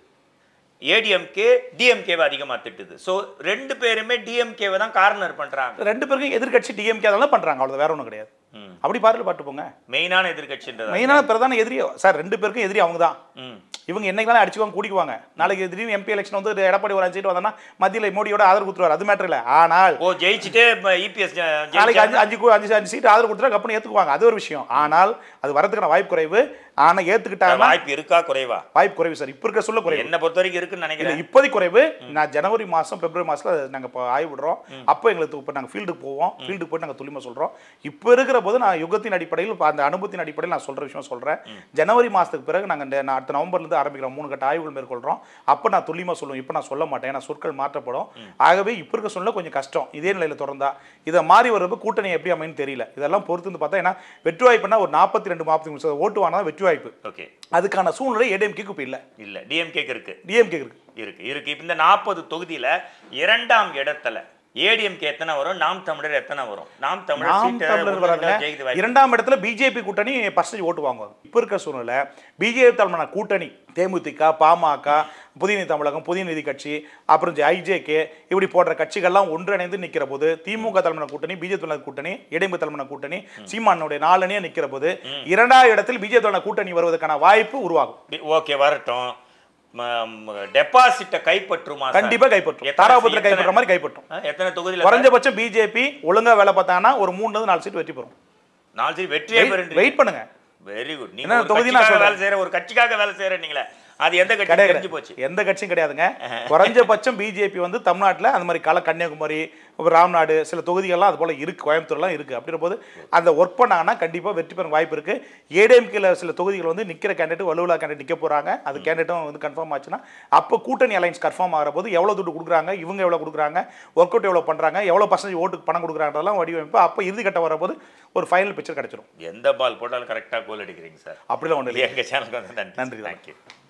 [SPEAKER 1] ஏடிஎம்கே டிஎம்கேவை அதிகமாக திட்டுது ஸோ ரெண்டு பேருமே டிஎம்கேவை தான் கார்னர் பண்ணுறாங்க
[SPEAKER 2] ரெண்டு பேருக்கும் எதிர்க்கட்சி டிஎம்கே அதெல்லாம் பண்ணுறாங்க அவ்வளோ வேற ஒன்றும் கிடையாது
[SPEAKER 1] ம்.
[SPEAKER 2] அப்படி பாருல பாட்டு போங்க
[SPEAKER 1] மெயினான எதிர்கட்சின்றது
[SPEAKER 2] மெயினான பிரதான எதிரி சார் ரெண்டு பேருக்கும் எதிரி அவங்க தான்
[SPEAKER 1] ம்
[SPEAKER 2] இவங்க என்னைக்கு அடிச்சுவாங்க கூட்டிக்குவாங்க நாளைக்கு திடீர்னு எம்பி எலெக்ஷன் வந்து எடப்பாடி ஒரு அஞ்சு சீட் வந்தானா மத்தியில் மோடியோட ஆதரவு கொடுத்துருவாரு அது மேட்டர் இல்லை ஆனால்
[SPEAKER 1] ஓ ஜெயிச்சுட்டு இபிஎஸ்
[SPEAKER 2] நாளைக்கு அஞ்சு அஞ்சு கு- அஞ்சு அஞ்சு சீட் ஆதரவு கொடுத்துட்டா கப்பனி ஏற்றுக்குவாங்க அது ஒரு விஷயம் ஆனால் அது வரதுக்கான வாய்ப்பு குறைவு ஆனால் ஏற்றுக்கிட்டாங்கன்னா
[SPEAKER 1] வாய்ப்பு இருக்கா குறைவா
[SPEAKER 2] வாய்ப்பு குறைவு சார் இப்போ இருக்க சொல்ல குறைவு
[SPEAKER 1] என்ன பொறுத்த வரைக்கும் இருக்குன்னு
[SPEAKER 2] இல்லை
[SPEAKER 1] நினைக்கிறேன்
[SPEAKER 2] இப்போதைக்கு குறைவு நான் ஜனவரி மாதம் பிப்ரவரி மாதத்தில் நாங்கள் இப்போ ஆய்வு விடுறோம் அப்போ எங்களுக்கு இப்போ நாங்கள் ஃபீல்டுக்கு போவோம் ஃபீல்டுக்கு போய் நாங்கள் துல்லியமாக சொல்கிறோம் இப்போ இருக்கிற போது நான் யுகத்தின் அடிப்படையில் இப்போ அந்த அனுபவத்தின் அடிப்படையில் நான் சொல்கிற விஷயம் சொல்கிறேன் ஜனவரி மாதத்துக்கு பிறகு நாங்கள் அடுத்த நவம்பர்லேருந்து ஆரம்பிக்கிறோம் மூணு கட்ட ஆய்வுகள் மேற்கொள்கிறோம் அப்போ நான் துல்லியமாக சொல்லுவேன் இப்போ நான் சொல்ல மாட்டேன் ஏன்னா சொற்கள் மாற்றப்படும் ஆகவே இப்போ இருக்க சொல்ல கொஞ்சம் கஷ்டம் இதே நிலையில் தொடர்ந்தா இதை மாறி வரப்போ கூட்டணி எப்படி அமைன்னு தெரியல இதெல்லாம் பொறுத்து வந்து பார்த்தா ஏன்னா வெற்றி வாய்ப்புனா ஒரு நாற்பத்தி ரெண்டு நாற்பத்தி மூணு சதவீதம் ஓட்டு வாங்கினா வெற்றி வாய்ப்பு
[SPEAKER 1] ஓகே
[SPEAKER 2] அதுக்கான சூழ்நிலை ஏடிஎம்கேக்கு இப்போ இல்லை
[SPEAKER 1] இல்ல டிஎம்கேக்கு இருக்கு
[SPEAKER 2] டிஎம்கே இருக்கு
[SPEAKER 1] இருக்கு இருக்கு இப்ப இந்த நாற்பது தொகுதியில இரண்டாம் இடத்துல ஏடிஎம்கே எத்தனை வரும் நாம் தமிழர் எத்தனை வரும் நாம் தமிழர்
[SPEAKER 2] நாம்
[SPEAKER 1] சீட்டு
[SPEAKER 2] தமிழர்
[SPEAKER 1] ஒண்ணு
[SPEAKER 2] வராங்க
[SPEAKER 1] ரெண்டா ஜெயிக்குது வாய்ப்பு.
[SPEAKER 2] இரண்டாம் இடத்துல பிஜேபி கூட்டணி பர்சன்டேஜ் ஓட்டு வாங்குவாங்க இப்போ இருக்க சூழ்நிலை பிஜேபி தலைமையான கூட்டணி தேமுதிக பாமக புதிய நீதி தமிழகம் புதிய நீதி கட்சி அப்புறம் ஐஜேகே இப்படி போன்ற கட்சிகள்லாம் ஒன்றிணைந்து நிற்கிற போது திமுக தலைமையான கூட்டணி பிஜேபி தலைமையான கூட்டணி இடைமுக தலைமையான கூட்டணி சீமானுடைய நாலனியா நிற்கிற போது இரண்டாவது இடத்தில் பிஜேபி தலைமையான கூட்டணி வருவதற்கான வாய்ப்பு உருவாகும்
[SPEAKER 1] பி- ஓகே வரட்டும் டெபாசிட்டை கைப்பற்றுமா சார்?
[SPEAKER 2] கண்டிப்பா கைப்பற்றும்
[SPEAKER 1] எத்தனை-
[SPEAKER 2] தாராபுரத்தில்
[SPEAKER 1] எத்தனை-
[SPEAKER 2] கைப்பற்ற மாதிரி கைப்பற்றும்
[SPEAKER 1] ஆ, எத்தனை தொகுதியில
[SPEAKER 2] குறைஞ்சபட்சம் பிஜேபி ஒழுங்கா வேலை பார்த்தாங்கன்னா ஒரு மூணுல இருந்து நாலு சீட் வெற்றி பெறும்
[SPEAKER 1] நாலு சீட் வெற்றியே பெறுன்றீங்க
[SPEAKER 2] வெயிட் பண்ணுங்க
[SPEAKER 1] வெரி குட் நீங்க
[SPEAKER 2] என்ன
[SPEAKER 1] ஒரு
[SPEAKER 2] தொகுதி நான்
[SPEAKER 1] கட்சிக்காக
[SPEAKER 2] சொல்றேன்.
[SPEAKER 1] வேலை செய்யற ஒரு கட்சிக்காக வேலை செய்யறீங்களே அது எந்த கட்சி
[SPEAKER 2] கிடையாது
[SPEAKER 1] தெரிஞ்சு போச்சு
[SPEAKER 2] எந்த கட்சியும் கிடையாதுங்க குறைஞ்சபட்சம் பிஜேபி வந்து தமிழ்நாட்டில் அந்த மாதிரி கல கன்னியாகுமரி அப்புறம் ராம்நாடு சில தொகுதிகள்லாம் அது போல இருக்கு கோயம்புத்தூர்லாம் இருக்கு அப்படின்ற போது அந்த ஒர்க் பண்ணாங்கன்னா கண்டிப்பாக வெற்றி பெற வாய்ப்பு இருக்கு ஏடிஎம்கேல சில தொகுதிகள் வந்து நிற்கிற கேண்டிடேட் வலுவிலா கேண்டிடேட் நிற்க போறாங்க அது கேண்டிடேட்டும் வந்து கன்ஃபார்ம் ஆச்சுன்னா அப்போ கூட்டணி அலைன்ஸ் கன்ஃபார்ம் ஆகிற போது எவ்வளோ துட்டு கொடுக்குறாங்க இவங்க எவ்வளோ கொடுக்குறாங்க ஒர்க் அவுட் எவ்வளோ பண்ணுறாங்க எவ்வளோ பர்சன்டேஜ் ஓட்டுக்கு பணம் கொடுக்குறாங்கன்றதெல்லாம் வடிவமைப்பு அப்போ இறுதி கட்டம் வரப்போது ஒரு ஃபைனல் பிக்சர் கிடைச்சிரும்
[SPEAKER 1] எந்த பால் போட்டாலும் கரெக்டா கோல் அடிக்கிறீங்க சார்
[SPEAKER 2] அப்படிலாம் ஒன்றும் இல்லை
[SPEAKER 1] எங்க சேனலுக்கு வந்து நன்றி
[SPEAKER 2] நன்றி.
[SPEAKER 1] தேங்க்யூ